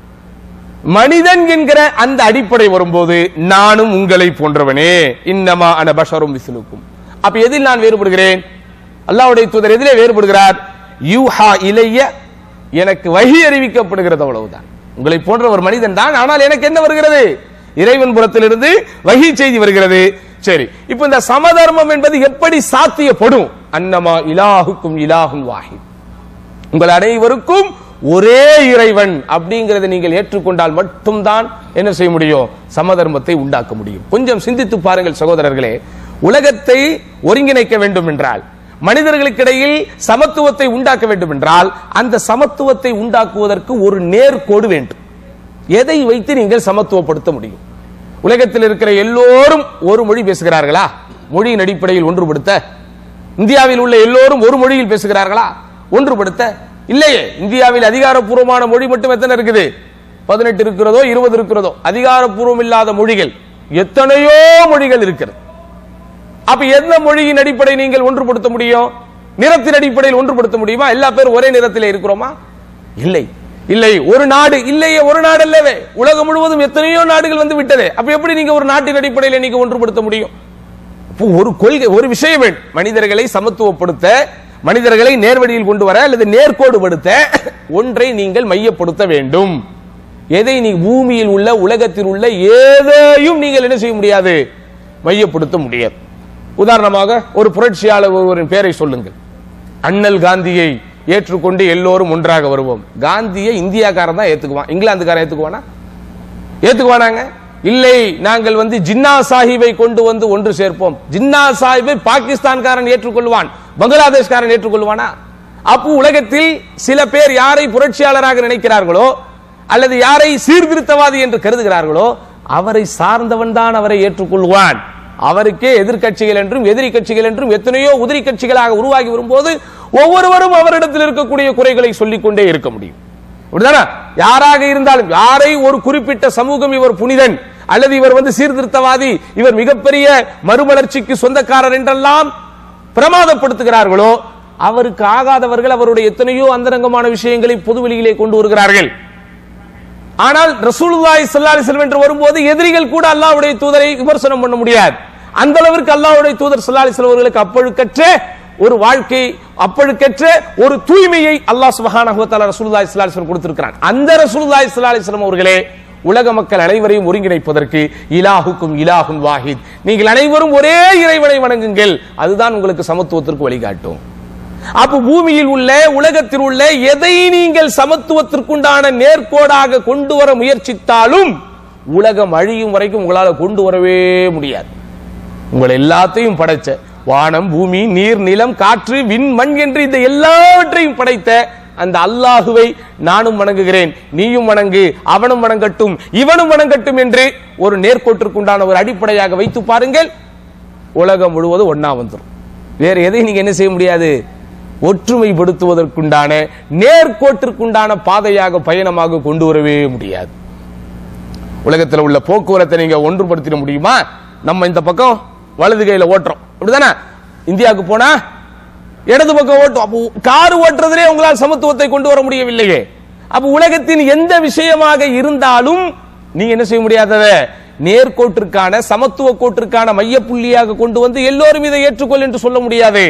மனிதன் என்கிற அந்த அடிப்படை வரும்போது நானும் உங்களை போன்றவனே இன்னமா அன பஷரும் விசுலுக்கும் அப்ப எதில் நான் வேறுபடுகிறேன் அல்லாஹ்வுடைய தூதர் எதிலே வேறுபடுகிறார் யூஹா இலைய எனக்கு வகி அறிவிக்கப்படுகிறது அவ்வளவுதான் உங்களை போன்ற ஒரு மனிதன் தான் ஆனால் எனக்கு என்ன வருகிறது இறைவன் புறத்திலிருந்து வகி செய்தி வருகிறது சரி இப்ப இந்த சமதர்மம் என்பது எப்படி சாத்தியப்படும் அன்னமா இலாஹுக்கும் இலாஹுன் வாஹித் உங்கள் அனைவருக்கும் ஒரே இறைவன் அப்படிங்கறதை நீங்கள் ஏற்றுக்கொண்டால் மட்டும்தான் என்ன செய்ய முடியும் சமதர்மத்தை உண்டாக்க முடியும் கொஞ்சம் சிந்தித்து பாருங்கள் சகோதரர்களே உலகத்தை ஒருங்கிணைக்க வேண்டும் என்றால் மனிதர்களுக்கிடையில் சமத்துவத்தை உண்டாக்க வேண்டும் என்றால் அந்த சமத்துவத்தை உண்டாக்குவதற்கு ஒரு நேர்கோடு வேண்டும் எதை வைத்து நீங்கள் சமத்துவப்படுத்த முடியும் உலகத்தில் இருக்கிற எல்லோரும் ஒரு மொழி பேசுகிறார்களா மொழியின் அடிப்படையில் ஒன்றுபடுத்த இந்தியாவில் உள்ள எல்லோரும் ஒரு மொழியில் பேசுகிறார்களா ஒன்றுபடுத்த இல்லையே இந்தியாவில் அதிகாரப்பூர்வமான மொழி மட்டும் எத்தனை இருக்குது பதினெட்டு இருக்கிறதோ இருபது இருக்கிறதோ அதிகாரப்பூர்வம் இல்லாத மொழிகள் எத்தனையோ மொழிகள் இருக்கிறது அப்ப எந்த மொழியின் அடிப்படை நீங்கள் ஒன்றுபடுத்த முடியும் நிறத்தின் அடிப்படையில் ஒன்றுபடுத்த முடியுமா எல்லா பேரும் ஒரே நிறத்திலே இருக்கிறோமா இல்லை இல்லை ஒரு நாடு இல்லையே ஒரு நாடு அல்லவே உலகம் முழுவதும் எத்தனையோ நாடுகள் வந்து விட்டதே அப்ப எப்படி நீங்க ஒரு நாட்டின் அடிப்படையில் நீங்க ஒன்றுபடுத்த முடியும் அப்போ ஒரு கொள்கை ஒரு விஷயம் வேண்டும் மனிதர்களை சமத்துவப்படுத்த மனிதர்களை நேர்வழியில் கொண்டு வர அல்லது நேர்கோடுபடுத்த ஒன்றை நீங்கள் மையப்படுத்த வேண்டும் எதை நீ பூமியில் உள்ள உலகத்தில் உள்ள எதையும் நீங்கள் என்ன செய்ய முடியாது மையப்படுத்த முடியாது உதாரணமாக ஒரு புரட்சியாளர் ஒருவரின் பெயரை சொல்லுங்கள் அண்ணல் காந்தியை ஏற்றுக்கொண்டு எல்லோரும் ஒன்றாக வருவோம் காந்தியை இந்தியாக்காரன் தான் ஏத்துக்குவான் இங்கிலாந்துக்காரன் ஏத்துக்குவானா ஏத்துக்குவானாங்க இல்லை நாங்கள் வந்து ஜின்னா சாஹிபை கொண்டு வந்து ஒன்று சேர்ப்போம் ஜின்னா சாஹிபை பாகிஸ்தான்காரன் ஏற்றுக்கொள்வான் பங்களாதேஷ்காரன் ஏற்றுக்கொள்வானா அப்போ உலகத்தில் சில பேர் யாரை புரட்சியாளராக நினைக்கிறார்களோ அல்லது யாரை சீர்திருத்தவாதி என்று கருதுகிறார்களோ அவரை சார்ந்தவன் தான் அவரை ஏற்றுக்கொள்வான் அவருக்கே எதிர்க்கட்சிகள் என்றும் எதிரி கட்சிகள் என்றும் எத்தனையோ உதிரி கட்சிகளாக உருவாகி வரும்போது ஒவ்வொருவரும் அவரிடத்தில் இருக்கக்கூடிய குறைகளை சொல்லிக் கொண்டே இருக்க முடியும் அப்படிதானே யாராக இருந்தாலும் யாரை ஒரு குறிப்பிட்ட சமூகம் இவர் புனிதன் அல்லது இவர் வந்து சீர்திருத்தவாதி இவர் மிகப்பெரிய மறுமலர்ச்சிக்கு சொந்தக்காரர் என்றெல்லாம் பிரமாதப்படுத்துகிறார்களோ அவருக்கு ஆகாதவர்கள் அவருடைய எத்தனையோ அந்தரங்கமான விஷயங்களை பொதுவெளியிலே கொண்டு வருகிறார்கள் ஆனால் ரசூலுல்லாஹி ஸல்லல்லாஹு அலைஹி வஸல்லம் என்று வரும்போது எதிரிகள் கூட அல்லாஹ்வுடைய தூதரை விமர்சனம் பண்ண முடியாது அந்த அளவிற்கு அல்லாஹ்வுடைய தூதர் ஸல்லல்லாஹு அலைஹி வஸல்லம் அவர்களுக்கு அப்பழுக்கற்ற ஒரு வாழ்க்கை அப்பழுக்கற்ற ஒரு தூய்மையை அல்லாஹ் சுப்ஹானஹு வ தஆலா ரசூலுல்லாஹி ஸல்லல்லாஹு அலைஹி வஸல்லம் கொடுத்திருக்கிறான் அந்த ரசூலுல்லாஹி ஸல்லல்லாஹு அலைஹி வஸல்லம் அவர்களே உலக மக்கள் அனைவரையும் ஒருங்கிணைப்பதற்கு இலாஹுக்கும் இலாஹுன் வாஹித் நீங்கள் அனைவரும் ஒரே இறைவனை வணங்குங்கள் அதுதான் உங்களுக்கு சமத்துவத்திற்கு வழிகாட்டும் அப்ப பூமியில் உள்ள உலகத்தில் உள்ள எதை நீங்கள் சமத்துவத்திற்குண்டான நேர்கோடாக கொண்டு வர முயற்சித்தாலும் உலகம் அழியும் வரைக்கும் உங்களால கொண்டு வரவே முடியாது உங்களை எல்லாத்தையும் படைச்ச வானம் பூமி நீர் நிலம் காற்று விண் மண் என்று இந்த எல்லாவற்றையும் படைத்த அந்த அல்லாஹுவை நானும் வணங்குகிறேன் நீயும் வணங்கு அவனும் வணங்கட்டும் இவனும் வணங்கட்டும் என்று ஒரு நேர்கோட்டிற்குண்டான ஒரு அடிப்படையாக வைத்து பாருங்கள் உலகம் முழுவதும் ஒண்ணா வந்துடும் வேற எதையும் நீங்க என்ன செய்ய முடியாது ஒற்றுமைப்படுத்துவதற்குண்டான நேர்கோட்டிற்குண்டான பாதையாக பயணமாக கொண்டு வரவே முடியாது உலகத்தில் உள்ள போக்குவரத்தை நீங்க ஒன்றுபடுத்திட முடியுமா நம்ம இந்த பக்கம் வலது கையில ஓட்டுறோம் அப்படிதானே இந்தியாவுக்கு போனா இடது பக்கம் ஓட்டும் அப்போ கார் ஓட்டுறதுலே உங்களால் சமத்துவத்தை கொண்டு வர முடியவில்லையே அப்ப உலகத்தின் எந்த விஷயமாக இருந்தாலும் நீங்க என்ன செய்ய முடியாதத நேர்கோட்டிற்கான சமத்துவ கோட்டிற்கான மையப்புள்ளியாக கொண்டு வந்து எல்லோரும் இதை ஏற்றுக்கொள் என்று சொல்ல முடியாது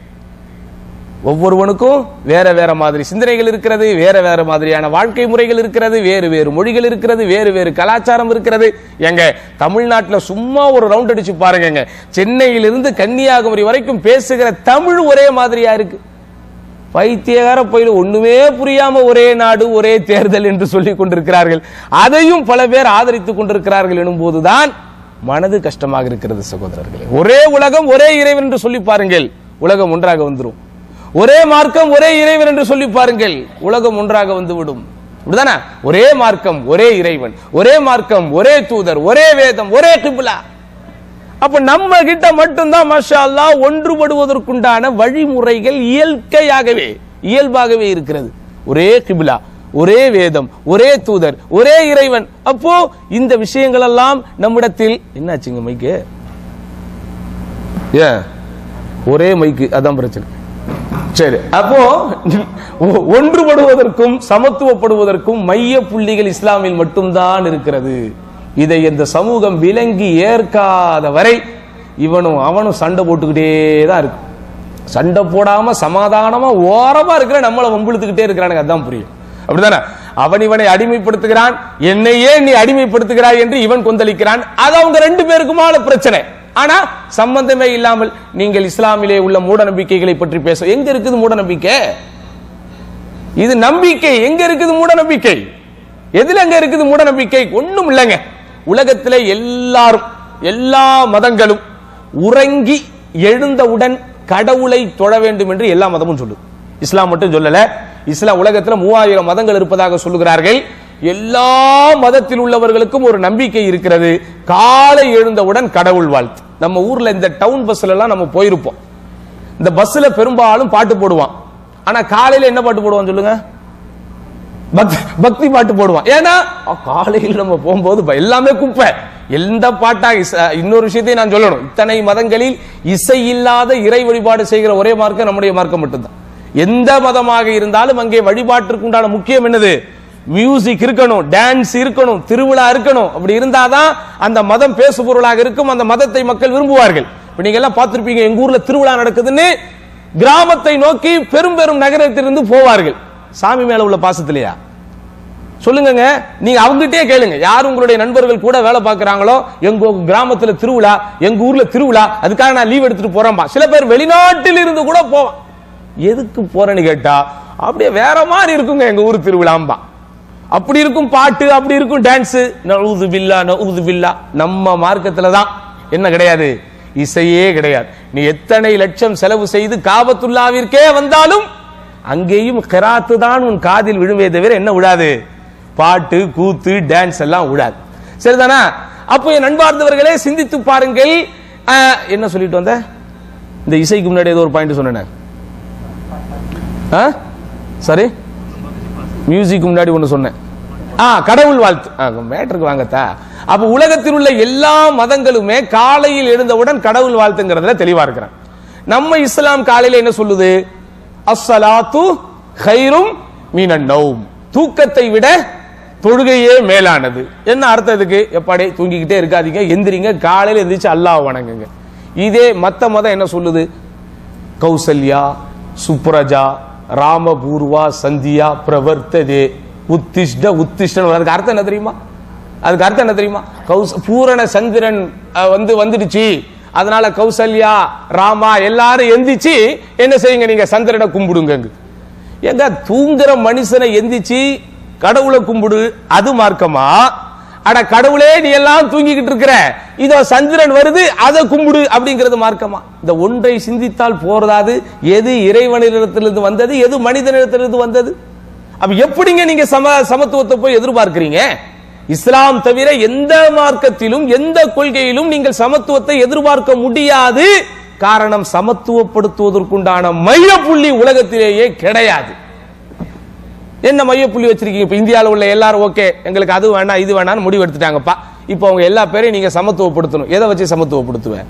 ஒவ்வொருவனுக்கும் வேற வேற மாதிரி சிந்தனைகள் இருக்கிறது வேற வேற மாதிரியான வாழ்க்கை முறைகள் இருக்கிறது வேறு வேறு மொழிகள் இருக்கிறது வேறு வேறு கலாச்சாரம் இருக்கிறது எங்க தமிழ்நாட்டுல சும்மா ஒரு ரவுண்ட் அடிச்சு பாருங்க சென்னையிலிருந்து கன்னியாகுமரி வரைக்கும் பேசுகிற தமிழ் ஒரே மாதிரியா இருக்கு பைத்தியகார பயில ஒண்ணுமே புரியாம ஒரே நாடு ஒரே தேர்தல் என்று சொல்லிக் கொண்டிருக்கிறார்கள் அதையும் பல பேர் ஆதரித்துக் கொண்டிருக்கிறார்கள் எனும் போதுதான் மனது கஷ்டமாக இருக்கிறது சகோதரர்களே ஒரே உலகம் ஒரே இறைவன் என்று சொல்லி பாருங்கள் உலகம் ஒன்றாக வந்துரும் ஒரே மார்க்கம் ஒரே இறைவன் என்று சொல்லி பாருங்கள் உலகம் ஒன்றாக வந்து விடும் இப்படிதானே ஒரே மார்க்கம் ஒரே இறைவன் ஒரே மார்க்கம் ஒரே தூதர் ஒரே வேதம் ஒரே கிபிலா அப்ப நம்ம கிட்ட மட்டும்தான் மஷா அல்லாஹ் ஒன்றுபடுவதற்குண்டான வழிமுறைகள் இயற்கையாகவே இயல்பாகவே இருக்கிறது ஒரே கிபிலா ஒரே வேதம் ஒரே தூதர் ஒரே இறைவன் அப்போ இந்த விஷயங்கள் எல்லாம் நம்மிடத்தில் என்னாச்சுங்க மைக்கு ஏன் ஒரே மைக்கு அதான் பிரச்சனை சரி அப்போ ஒ- ஒன்றுபடுவதற்கும் சமத்துவப்படுவதற்கும் மைய புள்ளிகள் இஸ்லாமில் மட்டும்தான் இருக்கிறது இதை இந்த சமூகம் விளங்கி ஏற்காத வரை இவனும் அவனும் சண்டை போட்டுக்கிட்டே தான் இருக்கும் சண்டை போடாம சமாதானமா ஓரமா இருக்கிற நம்மளை வம்பிழுத்துக்கிட்டே இருக்கிறானுங்க அதான் புரியும் அப்படிதானே அவன் இவனை அடிமைப்படுத்துகிறான் என்னையே நீ அடிமைப்படுத்துகிறாய் என்று இவன் கொந்தளிக்கிறான் அது அவங்க ரெண்டு பேருக்குமான பிரச்சனை ஆனா சம்பந்தமே இல்லாமல் நீங்கள் இஸ்லாமிலே உள்ள மூட நம்பிக்கைகளை பற்றி பேச எங்க இருக்குது மூட நம்பிக்கை இது நம்பிக்கை எங்க இருக்குது மூட நம்பிக்கை எதுல எங்க இருக்குது மூட நம்பிக்கை ஒண்ணும் இல்லைங்க உலகத்திலே எல்லாரும் எல்லா மதங்களும் உறங்கி எழுந்தவுடன் கடவுளை தொழ வேண்டும் என்று எல்லா மதமும் சொல்லு இஸ்லாம் மட்டும் சொல்லல இஸ்லாம் உலகத்துல மூவாயிரம் மதங்கள் இருப்பதாக சொல்லுகிறார்கள் எல்லா மதத்தில் உள்ளவர்களுக்கும் ஒரு நம்பிக்கை இருக்கிறது காலை எழுந்தவுடன் கடவுள் வாழ்த்து நம்ம ஊர்ல இந்த டவுன் பஸ்ல எல்லாம் நம்ம போயிருப்போம் இந்த பஸ்ல பெரும்பாலும் பாட்டு போடுவான் ஆனா காலையில என்ன பாட்டு போடுவான் சொல்லுங்க பக்தி பக்தி பாட்டு போடுவான் ஏன்னா அ, காலையில் நம்ம போகும்போது ப- எல்லாமே குப்பை எந்த பாட்டா இச- இன்னொரு விஷயத்தையும் நான் சொல்லணும் இத்தனை மதங்களில் இசை இல்லாத இறை வழிபாடு செய்கிற ஒரே மார்க்கம் நம்முடைய மார்க்கம் மட்டும்தான் எந்த மதமாக இருந்தாலும் அங்கே வழிபாட்டிற்கு உண்டான முக்கியம் என்னது மியூசிக் இருக்கணும் டான்ஸ் இருக்கணும் திருவிழா இருக்கணும் அப்படி இருந்தாதான் அந்த மதம் பேசுபொருளாக இருக்கும் அந்த மதத்தை மக்கள் விரும்புவார்கள் இப்ப நீங்க எல்லாம் பார்த்திருப்பீங்க எங்க ஊர்ல திருவிழா நடக்குதுன்னு கிராமத்தை நோக்கி பெரும் பெரும் நகரத்திலிருந்து போவார்கள் சாமி மேல உள்ள பாசத்திலையா சொல்லுங்கங்க நீங்க அவங்ககிட்டயே கேளுங்க யார் உங்களுடைய நண்பர்கள் கூட வேலை பார்க்கறாங்களோ எங்க கிராமத்துல திருவிழா எங்க ஊர்ல திருவிழா அதுக்காக நான் லீவ் எடுத்துட்டு போறேன்பா சில பேர் வெளிநாட்டில் இருந்து கூட போவான் எதுக்கு போறேன்னு கேட்டா அப்படியே வேற மாதிரி இருக்குங்க எங்க ஊர் திருவிழாம்பா அப்படி இருக்கும் பாட்டு அப்படி இருக்கும் டான்ஸ் நவுது பில்லா நவுது பில்லா நம்ம மார்க்கத்துல தான் என்ன கிடையாது இசையே கிடையாது நீ எத்தனை லட்சம் செலவு செய்து காபத்துல்லாவிற்கே வந்தாலும் அங்கேயும் கிராத்து தான் உன் காதில் விழுமே தவிர என்ன விடாது பாட்டு கூத்து டான்ஸ் எல்லாம் விடாது சரிதானா அப்போ என் நண்பார்ந்தவர்களே சிந்தித்து பாருங்கள் ஆஹ், என்ன சொல்லிட்டு வந்த இந்த இசைக்கு முன்னாடி ஏதோ ஒரு பாயிண்ட் சொன்னேன் சரி மியூசிக் முன்னாடி ஒன்று சொன்னேன் ஆ கடவுள் வாழ்த்து மேட்டருக்கு வாங்கத்தா அப்ப உலகத்தில் உள்ள எல்லா மதங்களுமே காலையில் எழுந்தவுடன் கடவுள் வாழ்த்துங்கிறதுல தெளிவா இருக்கிறான் நம்ம இஸ்லாம் காலையில என்ன சொல்லுது அஸ்ஸலாத்து ஹைரும் மீனன் நௌம் தூக்கத்தை விட தொழுகையே மேலானது என்ன அர்த்தம் இதுக்கு எப்பாடே தூங்கிக்கிட்டே இருக்காதீங்க எந்திரிங்க காலையில எந்திரிச்சு அல்லாஹ் வணங்குங்க இதே மத்த மதம் என்ன சொல்லுது கௌசல்யா சுப்ரஜா ராமபூர்வா சந்தியா பிரவர்த்ததே உத்திஷ்ட உத்திஷ்டன் அதுக்கு அர்த்தம் என்ன தெரியுமா அதுக்கு அர்த்தம் என்ன தெரியுமா கௌச பூரண சந்திரன் அஹ், வந்து வந்துடுச்சு அதனால கௌசல்யா ராமா எல்லாரும் எந்திரிச்சு என்ன செய்யுங்க நீங்க சந்திரனை கும்பிடுங்க எங்க தூங்குற மனுஷனை எந்திரிச்சு கடவுளை கும்பிடு அது மார்க்கமா அட கடவுளே நீ எல்லாம் தூங்கிக்கிட்டு இருக்கிற இதோ சந்திரன் வருது அதை கும்பிடு அப்படிங்கிறது மார்க்கமா இந்த ஒன்றை சிந்தித்தால் போறதாது எது இறைவனிடத்திலிருந்து வந்தது எது மனிதனிடத்திலிருந்து வந்தது அப்ப எப்படிங்க நீங்க சம சமத்துவத்தை போய் எதிர்பார்க்கிறீங்க இஸ்லாம் தவிர எந்த மார்க்கத்திலும் எந்த கொள்கையிலும் நீங்கள் சமத்துவத்தை எதிர்பார்க்க முடியாது காரணம் சமத்துவப்படுத்துவதற்குண்டான மையப்புள்ளி உலகத்திலேயே கிடையாது என்ன மையப்புள்ளி வச்சிருக்கீங்க இப்ப இந்தியாவில் உள்ள எல்லாரும் ஓகே எங்களுக்கு அது வேணாம் இது வேணாம்னு முடிவு எடுத்துட்டாங்கப்பா இப்போ அவங்க எல்லா பேரையும் நீங்க சமத்துவப்படுத்தணும் எதை வச்சு சமத்துவப்படுத்துவேன்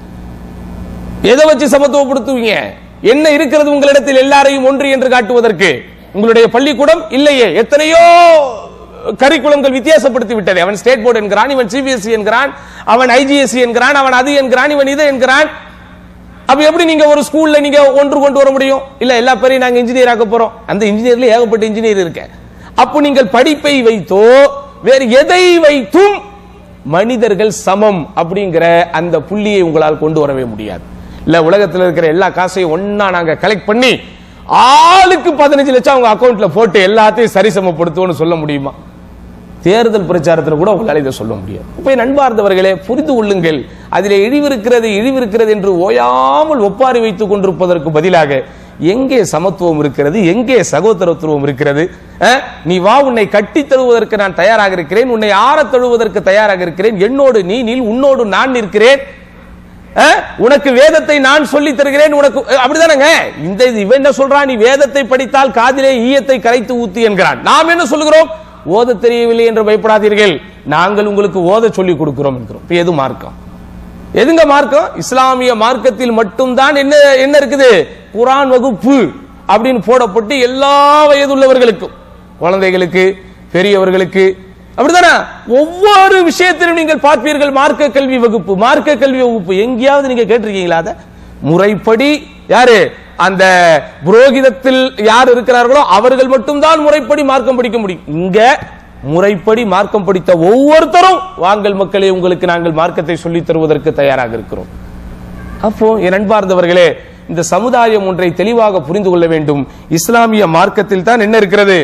எதை வச்சு சமத்துவப்படுத்துவீங்க என்ன இருக்கிறது உங்களிடத்தில் எல்லாரையும் ஒன்று என்று காட்டுவதற்கு உங்களுடைய பள்ளிக்கூடம் இல்லையே எத்தனையோ கரிக்குலங்கள் வித்தியாசப்படுத்தி விட்டது அவன் ஸ்டேட் போர்டு என்கிறான் இவன் சிபிஎஸ்இ என்கிறான் அவன் ஐஜிஎஸ்சி என்கிறான் அவன் அது என்கிறான் இவன் இதை என்கிறான் அப்ப எப்படி நீங்க ஒரு ஸ்கூல்ல நீங்க ஒன்று கொண்டு வர முடியும் இல்ல எல்லா பேரையும் நாங்க இன்ஜினியர் ஆக்க போறோம் அந்த இன்ஜினியர்ல ஏகப்பட்ட இன்ஜினியர் இருக்க அப்போ நீங்கள் படிப்பை வைத்தோ வேறு எதை வைத்தும் மனிதர்கள் சமம் அப்படிங்கிற அந்த புள்ளியை உங்களால் கொண்டு வரவே முடியாது இல்ல உலகத்துல இருக்கிற எல்லா காசையும் ஒண்ணா நாங்க கலெக்ட் பண்ணி ஆளுக்கு பதினஞ்சு லட்சம் அவங்க அக்கவுண்ட்ல போட்டு எல்லாத்தையும் சரிசமப்படுத்துவோம்னு சொல்ல முடியுமா தேர்தல் பிரச்சாரத்தில் கூட உங்களால் இதை சொல்ல முடியாது இப்ப என் அன்பார்ந்தவர்களே புரிந்து கொள்ளுங்கள் அதிலே இழிவிருக்கிறது இழிவிருக்கிறது என்று ஓயாமல் ஒப்பாரி வைத்துக் கொண்டிருப்பதற்கு பதிலாக எங்கே சமத்துவம் இருக்கிறது எங்கே சகோதரத்துவம் இருக்கிறது அஹ், நீ வா உன்னை கட்டித் தழுவதற்கு நான் தயாராக இருக்கிறேன் உன்னை ஆறத் தழுவதற்கு தயாராக இருக்கிறேன் என்னோடு நீ நில் உன்னோடு நான் நிற்கிறேன் அஹ், உனக்கு வேதத்தை நான் சொல்லி தருகிறேன் உனக்கு அஹ், அப்படிதானங்க இந்த இது இவன் என்ன சொல்றான் நீ வேதத்தை படித்தால் காதிலே ஈயத்தை கரைத்து ஊத்து என்கிறான் நாம் என்ன சொல்லுகிறோம் ஓத தெரியவில்லை என்று பயப்படாதீர்கள் நாங்கள் உங்களுக்கு ஓத சொல்லி கொடுக்கிறோம் என்கிறோம் இப்ப எது மார்க்கம் எதுங்க மார்க்கம் இஸ்லாமிய மார்க்கத்தில் மட்டும்தான் என்ன என்ன இருக்குது குரான் வகுப்பு அப்படின்னு போடப்பட்டு எல்லா வயதுள்ளவர்களுக்கும் குழந்தைகளுக்கு பெரியவர்களுக்கு அப்படிதானே ஒவ்வொரு விஷயத்திலும் நீங்கள் பார்ப்பீர்கள் மார்க்க கல்வி வகுப்பு மார்க்க கல்வி வகுப்பு எங்கேயாவது நீங்க கேட்டிருக்கீங்களா அத முறைப்படி யாரு அந்த புரோகிதத்தில் யார் இருக்கிறார்களோ அவர்கள் மட்டும்தான் முறைப்படி மார்க்கம் படிக்க முடியும் இங்க முறைப்படி மார்க்கம் படித்த ஒவ்வொருத்தரும் வாங்கள் மக்களே உங்களுக்கு நாங்கள் மார்க்கத்தை சொல்லித் தருவதற்கு தயாராக இருக்கிறோம் அப்போ என் அன்பார்ந்தவர்களே இந்த சமுதாயம் ஒன்றை தெளிவாக புரிந்து கொள்ள வேண்டும் இஸ்லாமிய மார்க்கத்தில் தான் என்ன இருக்கிறது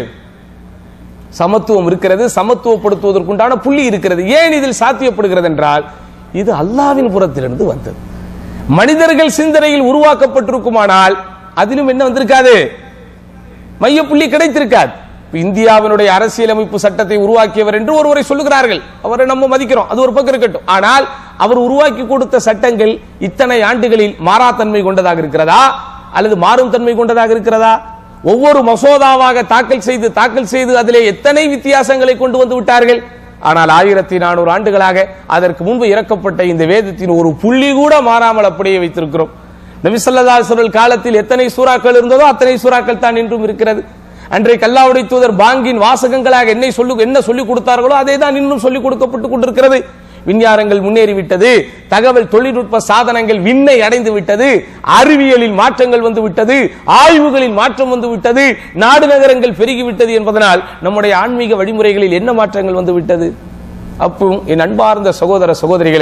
சமத்துவம் இருக்கிறது சமத்துவப்படுத்துவதற்குண்டான புள்ளி இருக்கிறது ஏன் இதில் சாத்தியப்படுகிறது என்றால் இது அல்லாவின் புறத்திலிருந்து வந்தது மனிதர்கள் சிந்தனையில் உருவாக்கப்பட்டிருக்குமானால் அதிலும் என்ன வந்திருக்காது மையப்புள்ளி கிடைத்திருக்காது இப்ப இந்தியாவினுடைய அரசியலமைப்பு சட்டத்தை உருவாக்கியவர் என்று ஒருவரை சொல்லுகிறார்கள் அவரை நம்ம மதிக்கிறோம் அது ஒரு பக்கம் இருக்கட்டும் ஆனால் அவர் உருவாக்கி கொடுத்த சட்டங்கள் இத்தனை ஆண்டுகளில் மாறாத்தன்மை கொண்டதாக இருக்கிறதா அல்லது மாறும் தன்மை கொண்டதாக இருக்கிறதா ஒவ்வொரு மசோதாவாக தாக்கல் செய்து தாக்கல் செய்து அதிலே எத்தனை வித்தியாசங்களை கொண்டு வந்து விட்டார்கள் ஆனால் ஆயிரத்தி நானூறு ஆண்டுகளாக அதற்கு முன்பு இறக்கப்பட்ட இந்த வேதத்தின் ஒரு புள்ளி கூட மாறாமல் அப்படியே வைத்திருக்கிறோம் நபிசல்லாசர்கள் காலத்தில் எத்தனை சூறாக்கள் இருந்ததோ அத்தனை சூறாக்கள் தான் இன்றும் இருக்கிறது அன்றைக்கு அல்லாவுடைய தூதர் பாங்கின் வாசகங்களாக என்னை சொல்லி என்ன சொல்லிக் கொடுத்தார்களோ அதை தான் இன்னும் சொல்லிக் கொடுக்கப்பட்டு கொண்டிருக்கிறது விஞ்ஞானங்கள் முன்னேறி விட்டது தகவல் தொழில்நுட்ப சாதனங்கள் விண்ணை அடைந்து விட்டது அறிவியலில் மாற்றங்கள் வந்து விட்டது ஆய்வுகளில் மாற்றம் வந்து விட்டது நாடு நகரங்கள் பெருகிவிட்டது என்பதனால் நம்முடைய ஆன்மீக வழிமுறைகளில் என்ன மாற்றங்கள் வந்து விட்டது அப்போ என் அன்பார்ந்த சகோதர சகோதரிகளே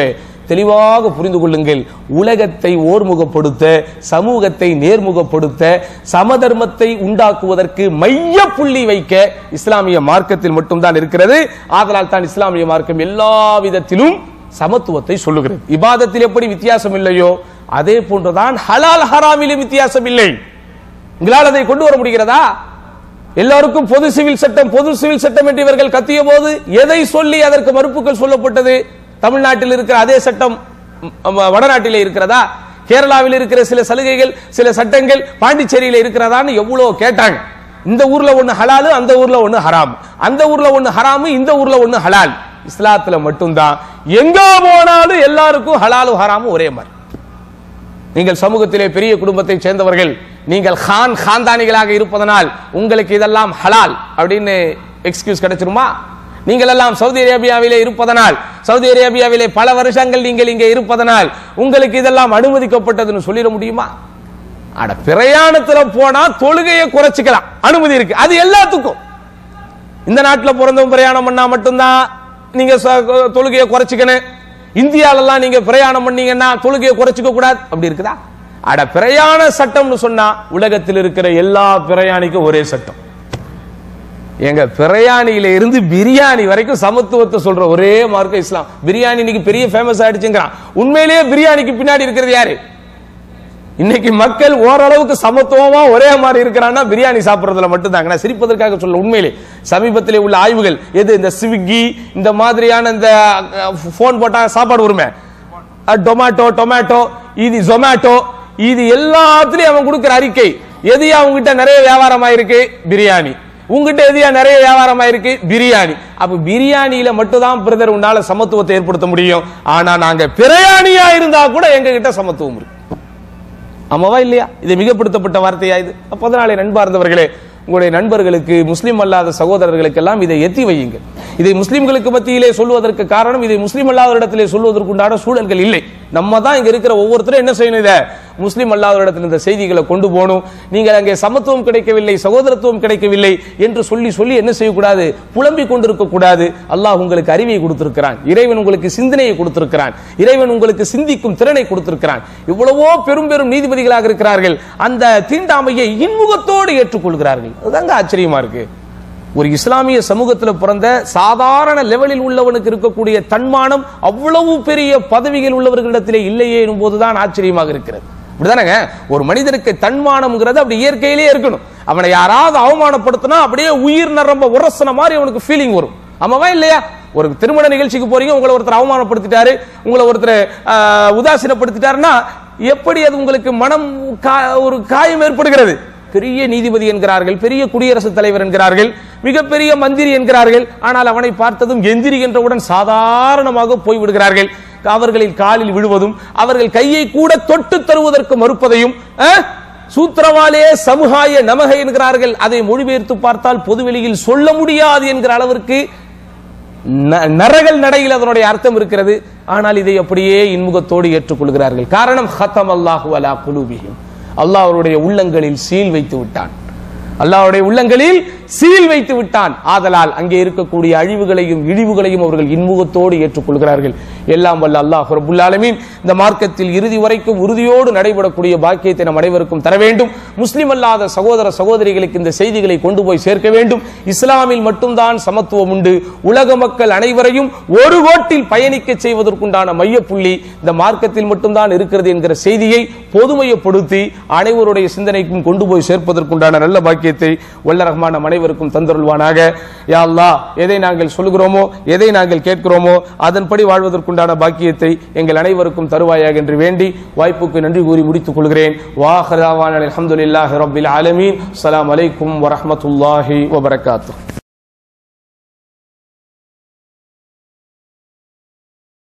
தெளிவாக புரிந்து கொள்ளுங்கள் உலகத்தை ஓர்முகப்படுத்த சமூகத்தை நேர்முகப்படுத்த சமதர்மத்தை உண்டாக்குவதற்கு மைய புள்ளி வைக்க இஸ்லாமிய மார்க்கத்தில் மட்டும்தான் இருக்கிறது ஆதலால் தான் இஸ்லாமிய மார்க்கம் எல்லா விதத்திலும் சமத்துவத்தை சொல்லுகிறது இபாதத்தில் எப்படி வித்தியாசம் இல்லையோ அதே போன்றுதான் ஹலால் ஹராமிலும் வித்தியாசம் இல்லை உங்களால் அதை கொண்டு வர முடிகிறதா எல்லாருக்கும் பொது சிவில் சட்டம் பொது சிவில் சட்டம் என்று இவர்கள் கத்திய போது எதை சொல்லி அதற்கு மறுப்புகள் சொல்லப்பட்டது தமிழ்நாட்டில் இருக்கிற அதே சட்டம் ம், வடநாட்டிலே இருக்கிறதா கேரளாவில் இருக்கிற சில சலுகைகள் சில சட்டங்கள் பாண்டிச்சேரியில இருக்கிறதான்னு எவ்வளவு கேட்டாங்க இந்த ஊர்ல ஒண்ணு ஹலாலு அந்த ஊர்ல ஒண்ணு ஹராம் அந்த ஊர்ல ஒண்ணு ஹராமு இந்த ஊர்ல ஒண்ணு ஹலால் இஸ்லாத்துல மட்டும்தான் எங்க போனாலும் எல்லாருக்கும் ஹலாலும் ஹராமும் ஒரே மாதிரி நீங்கள் சமூகத்திலே பெரிய குடும்பத்தை சேர்ந்தவர்கள் நீங்கள் கான் காந்தானிகளாக இருப்பதனால் உங்களுக்கு இதெல்லாம் ஹலால் அப்படின்னு எக்ஸ்கியூஸ் கிடைச்சிருமா நீங்கள் எல்லாம் சவுதி அரேபியாவிலே இருப்பதனால் சவுதி அரேபியாவிலே பல வருஷங்கள் நீங்கள் இங்கே இருப்பதனால் உங்களுக்கு இதெல்லாம் அனுமதிக்கப்பட்டதுன்னு சொல்லிட முடியுமா அட பிரயாணத்துல போனா தொழுகையை குறைச்சிக்கலாம் அனுமதி இருக்கு அது எல்லாத்துக்கும் இந்த நாட்டுல பிறந்தவங்க பிரயாணம் பண்ணா மட்டும்தான் நீங்க ச- தொழுகையை குறைச்சிக்கணும் இந்தியாலெல்லாம் நீங்க பிரயாணம் பண்ணீங்கன்னா தொழுகையை குறைச்சிக்க கூடாது அப்படி இருக்குதா அட பிரயாண சட்டம்னு சொன்னா உலகத்தில் இருக்கிற எல்லா பிரயாணிக்கும் ஒரே சட்டம் எங்க பிரயாணியில இருந்து பிரியாணி வரைக்கும் சமத்துவத்தை சொல்ற ஒரே மார்க்கம் இஸ்லாம் பிரியாணி இன்னைக்கு பெரிய ஃபேமஸ் ஆயிடுச்சுங்கிறான் உண்மையிலேயே பிரியாணிக்கு பின்னாடி இருக்கிறது யாரு இன்னைக்கு மக்கள் ஓரளவுக்கு சமத்துவமா ஒரே மாதிரி இருக்கிறான்னா பிரியாணி சாப்பிடுறதுல மட்டும்தாங்க நான் சிரிப்பதற்காக சொல்ல உண்மையிலே சமீபத்திலே உள்ள ஆய்வுகள் எது இந்த ஸ்விக்கி இந்த மாதிரியான இந்த போன் போட்டா சாப்பாடு வருமே டொமேட்டோ டொமேட்டோ இது ஜொமேட்டோ இது எல்லாத்துலயும் அவன் கொடுக்கிற அறிக்கை எதையா உங்ககிட்ட நிறைய வியாபாரம் ஆயிருக்கு பிரியாணி உங்ககிட்ட எதையா நிறைய வியாபாரம் ஆயிருக்கு பிரியாணி அப்ப பிரியாணியில மட்டும்தான் பிரதர் உன்னால சமத்துவத்தை ஏற்படுத்த முடியும் ஆனா நாங்க பிரயாணியா இருந்தா கூட எங்க கிட்ட சமத்துவம் இருக்கு ஆமாவா இல்லையா இது மிகப்படுத்தப்பட்ட வார்த்தையா இது அப்ப அதனாலே நண்பார்ந்தவர்களே உங்களுடைய நண்பர்களுக்கு முஸ்லிம் அல்லாத சகோதரர்களுக்கு எல்லாம் இதை எத்தி வையுங்கள் இதை முஸ்லிம்களுக்கு மத்தியிலே சொல்வதற்கு காரணம் இதை முஸ்லிம் அல்லாதவரிடத்திலே சொல்வதற்குண்டான சூழல்கள் இல்லை நம்ம தான் இங்க இருக்கிற ஒவ்வொருத்தரும் என்ன செய்யணும் இதை முஸ்லிம் அல்லாதவரிடத்தில் இந்த செய்திகளை கொண்டு போகணும் நீங்கள் அங்கே சமத்துவம் கிடைக்கவில்லை சகோதரத்துவம் கிடைக்கவில்லை என்று சொல்லி சொல்லி என்ன செய்யக்கூடாது புலம்பிக் கொண்டிருக்க கூடாது அல்லாஹ் உங்களுக்கு அறிவை கொடுத்திருக்கிறான் இறைவன் உங்களுக்கு சிந்தனையை கொடுத்திருக்கிறான் இறைவன் உங்களுக்கு சிந்திக்கும் திறனை கொடுத்திருக்கிறான் இவ்வளவோ பெரும் பெரும் நீதிபதிகளாக இருக்கிறார்கள் அந்த தீண்டாமையை இன்முகத்தோடு ஏற்றுக்கொள்கிறார்கள் அதுதாங்க ஆச்சரியமா இருக்கு ஒரு இஸ்லாமிய சமூகத்துல பிறந்த சாதாரண லெவலில் உள்ளவனுக்கு இருக்கக்கூடிய தன்மானம் அவ்வளவு பெரிய பதவிகள் உள்ளவர்களிடத்திலே இல்லையே எனும் போதுதான் ஆச்சரியமாக இருக்கிறது அப்படிதானங்க ஒரு மனிதனுக்கு தன்மானம்ங்கிறது அப்படி இயற்கையிலே இருக்கணும் அவனை யாராவது அவமானப்படுத்தினா அப்படியே உயிர் நரம்ப உரசன மாதிரி அவனுக்கு ஃபீலிங் வரும் ஆமாவா இல்லையா ஒரு திருமண நிகழ்ச்சிக்கு போறீங்க உங்களை ஒருத்தர் அவமானப்படுத்திட்டாரு உங்களை ஒருத்தர் ஆஹ், உதாசீனப்படுத்திட்டாருன்னா எப்படி அது உங்களுக்கு மனம் கா- ஒரு காயம் ஏற்படுகிறது பெரிய நீதிபதி என்கிறார்கள் பெரிய குடியரசுத் தலைவர் என்கிறார்கள் மிகப்பெரிய மந்திரி என்கிறார்கள் ஆனால் அவனை பார்த்ததும் எந்திரி என்றவுடன் சாதாரணமாக போய்விடுகிறார்கள் அவர்களின் காலில் விழுவதும் அவர்கள் கையை கூட தொட்டு தருவதற்கு மறுப்பதையும் அஹ், சூத்திரவாலே சமுகாய நமக என்கிறார்கள் அதை மொழிபெயர்த்து பார்த்தால் பொதுவெளியில் சொல்ல முடியாது என்கிற அளவிற்கு ந- நரகல் நடையில் அதனுடைய அர்த்தம் இருக்கிறது ஆனால் இதை அப்படியே இன்முகத்தோடு ஏற்றுக்கொள்கிறார்கள் காரணம் ஹத்தம் அல்லாஹு அலா குலூபிஹிம் அல்லாஹ் அவருடைய உள்ளங்களில் சீல் வைத்து விட்டான் அல்லாஹ்வுடைய உள்ளங்களில் சீல் வைத்து விட்டான் ஆதலால் அங்கே இருக்கக்கூடிய அழிவுகளையும் இழிவுகளையும் அவர்கள் இன்முகத்தோடு ஏற்றுக்கொள்கிறார்கள் எல்லாம் வல்ல அல்லாஹ் ரப்புல் ஆலமீன் இந்த மார்க்கத்தில் இறுதி வரைக்கும் உறுதியோடு நடைபெறக்கூடிய பாக்கியத்தை நம் அனைவருக்கும் தர வேண்டும் முஸ்லிம் அல்லாத சகோதர சகோதரிகளுக்கு இந்த செய்திகளை கொண்டு போய் சேர்க்க வேண்டும் இஸ்லாமில் மட்டும்தான் சமத்துவம் உண்டு உலக மக்கள் அனைவரையும் ஒரு கோட்டில் பயணிக்க செய்வதற்குண்டான மையப்புள்ளி இந்த மார்க்கத்தில் மட்டும்தான் இருக்கிறது என்கிற செய்தியை பொதுமையப்படுத்தி அனைவருடைய சிந்தனைக்கும் கொண்டு போய் சேர்ப்பதற்குண்டான நல்ல பாக்கியத்தை வல்ல ரஹ்மான் நம் அனைவருக்கும் தந்தருள்வானாக யா அல்லாஹ் எதை நாங்கள் சொல்கிறோமோ எதை நாங்கள் கேட்கிறோமோ அதன்படி வாழ்வதற்குண்டான பாக்கியத்தை எங்கள் அனைவருக்கும் தருவாயாக என்று வேண்டி வாய்ப்புக்கு நன்றி கூறி முடித்துக் கொள்கிறேன் வாஹராவான் அலமதுல்லாஹி ரபில் ஆலமீன் அஸ்ஸலாமு அலைக்கும் வரஹ்மத்துல்லாஹி வபரகாத்துஹ்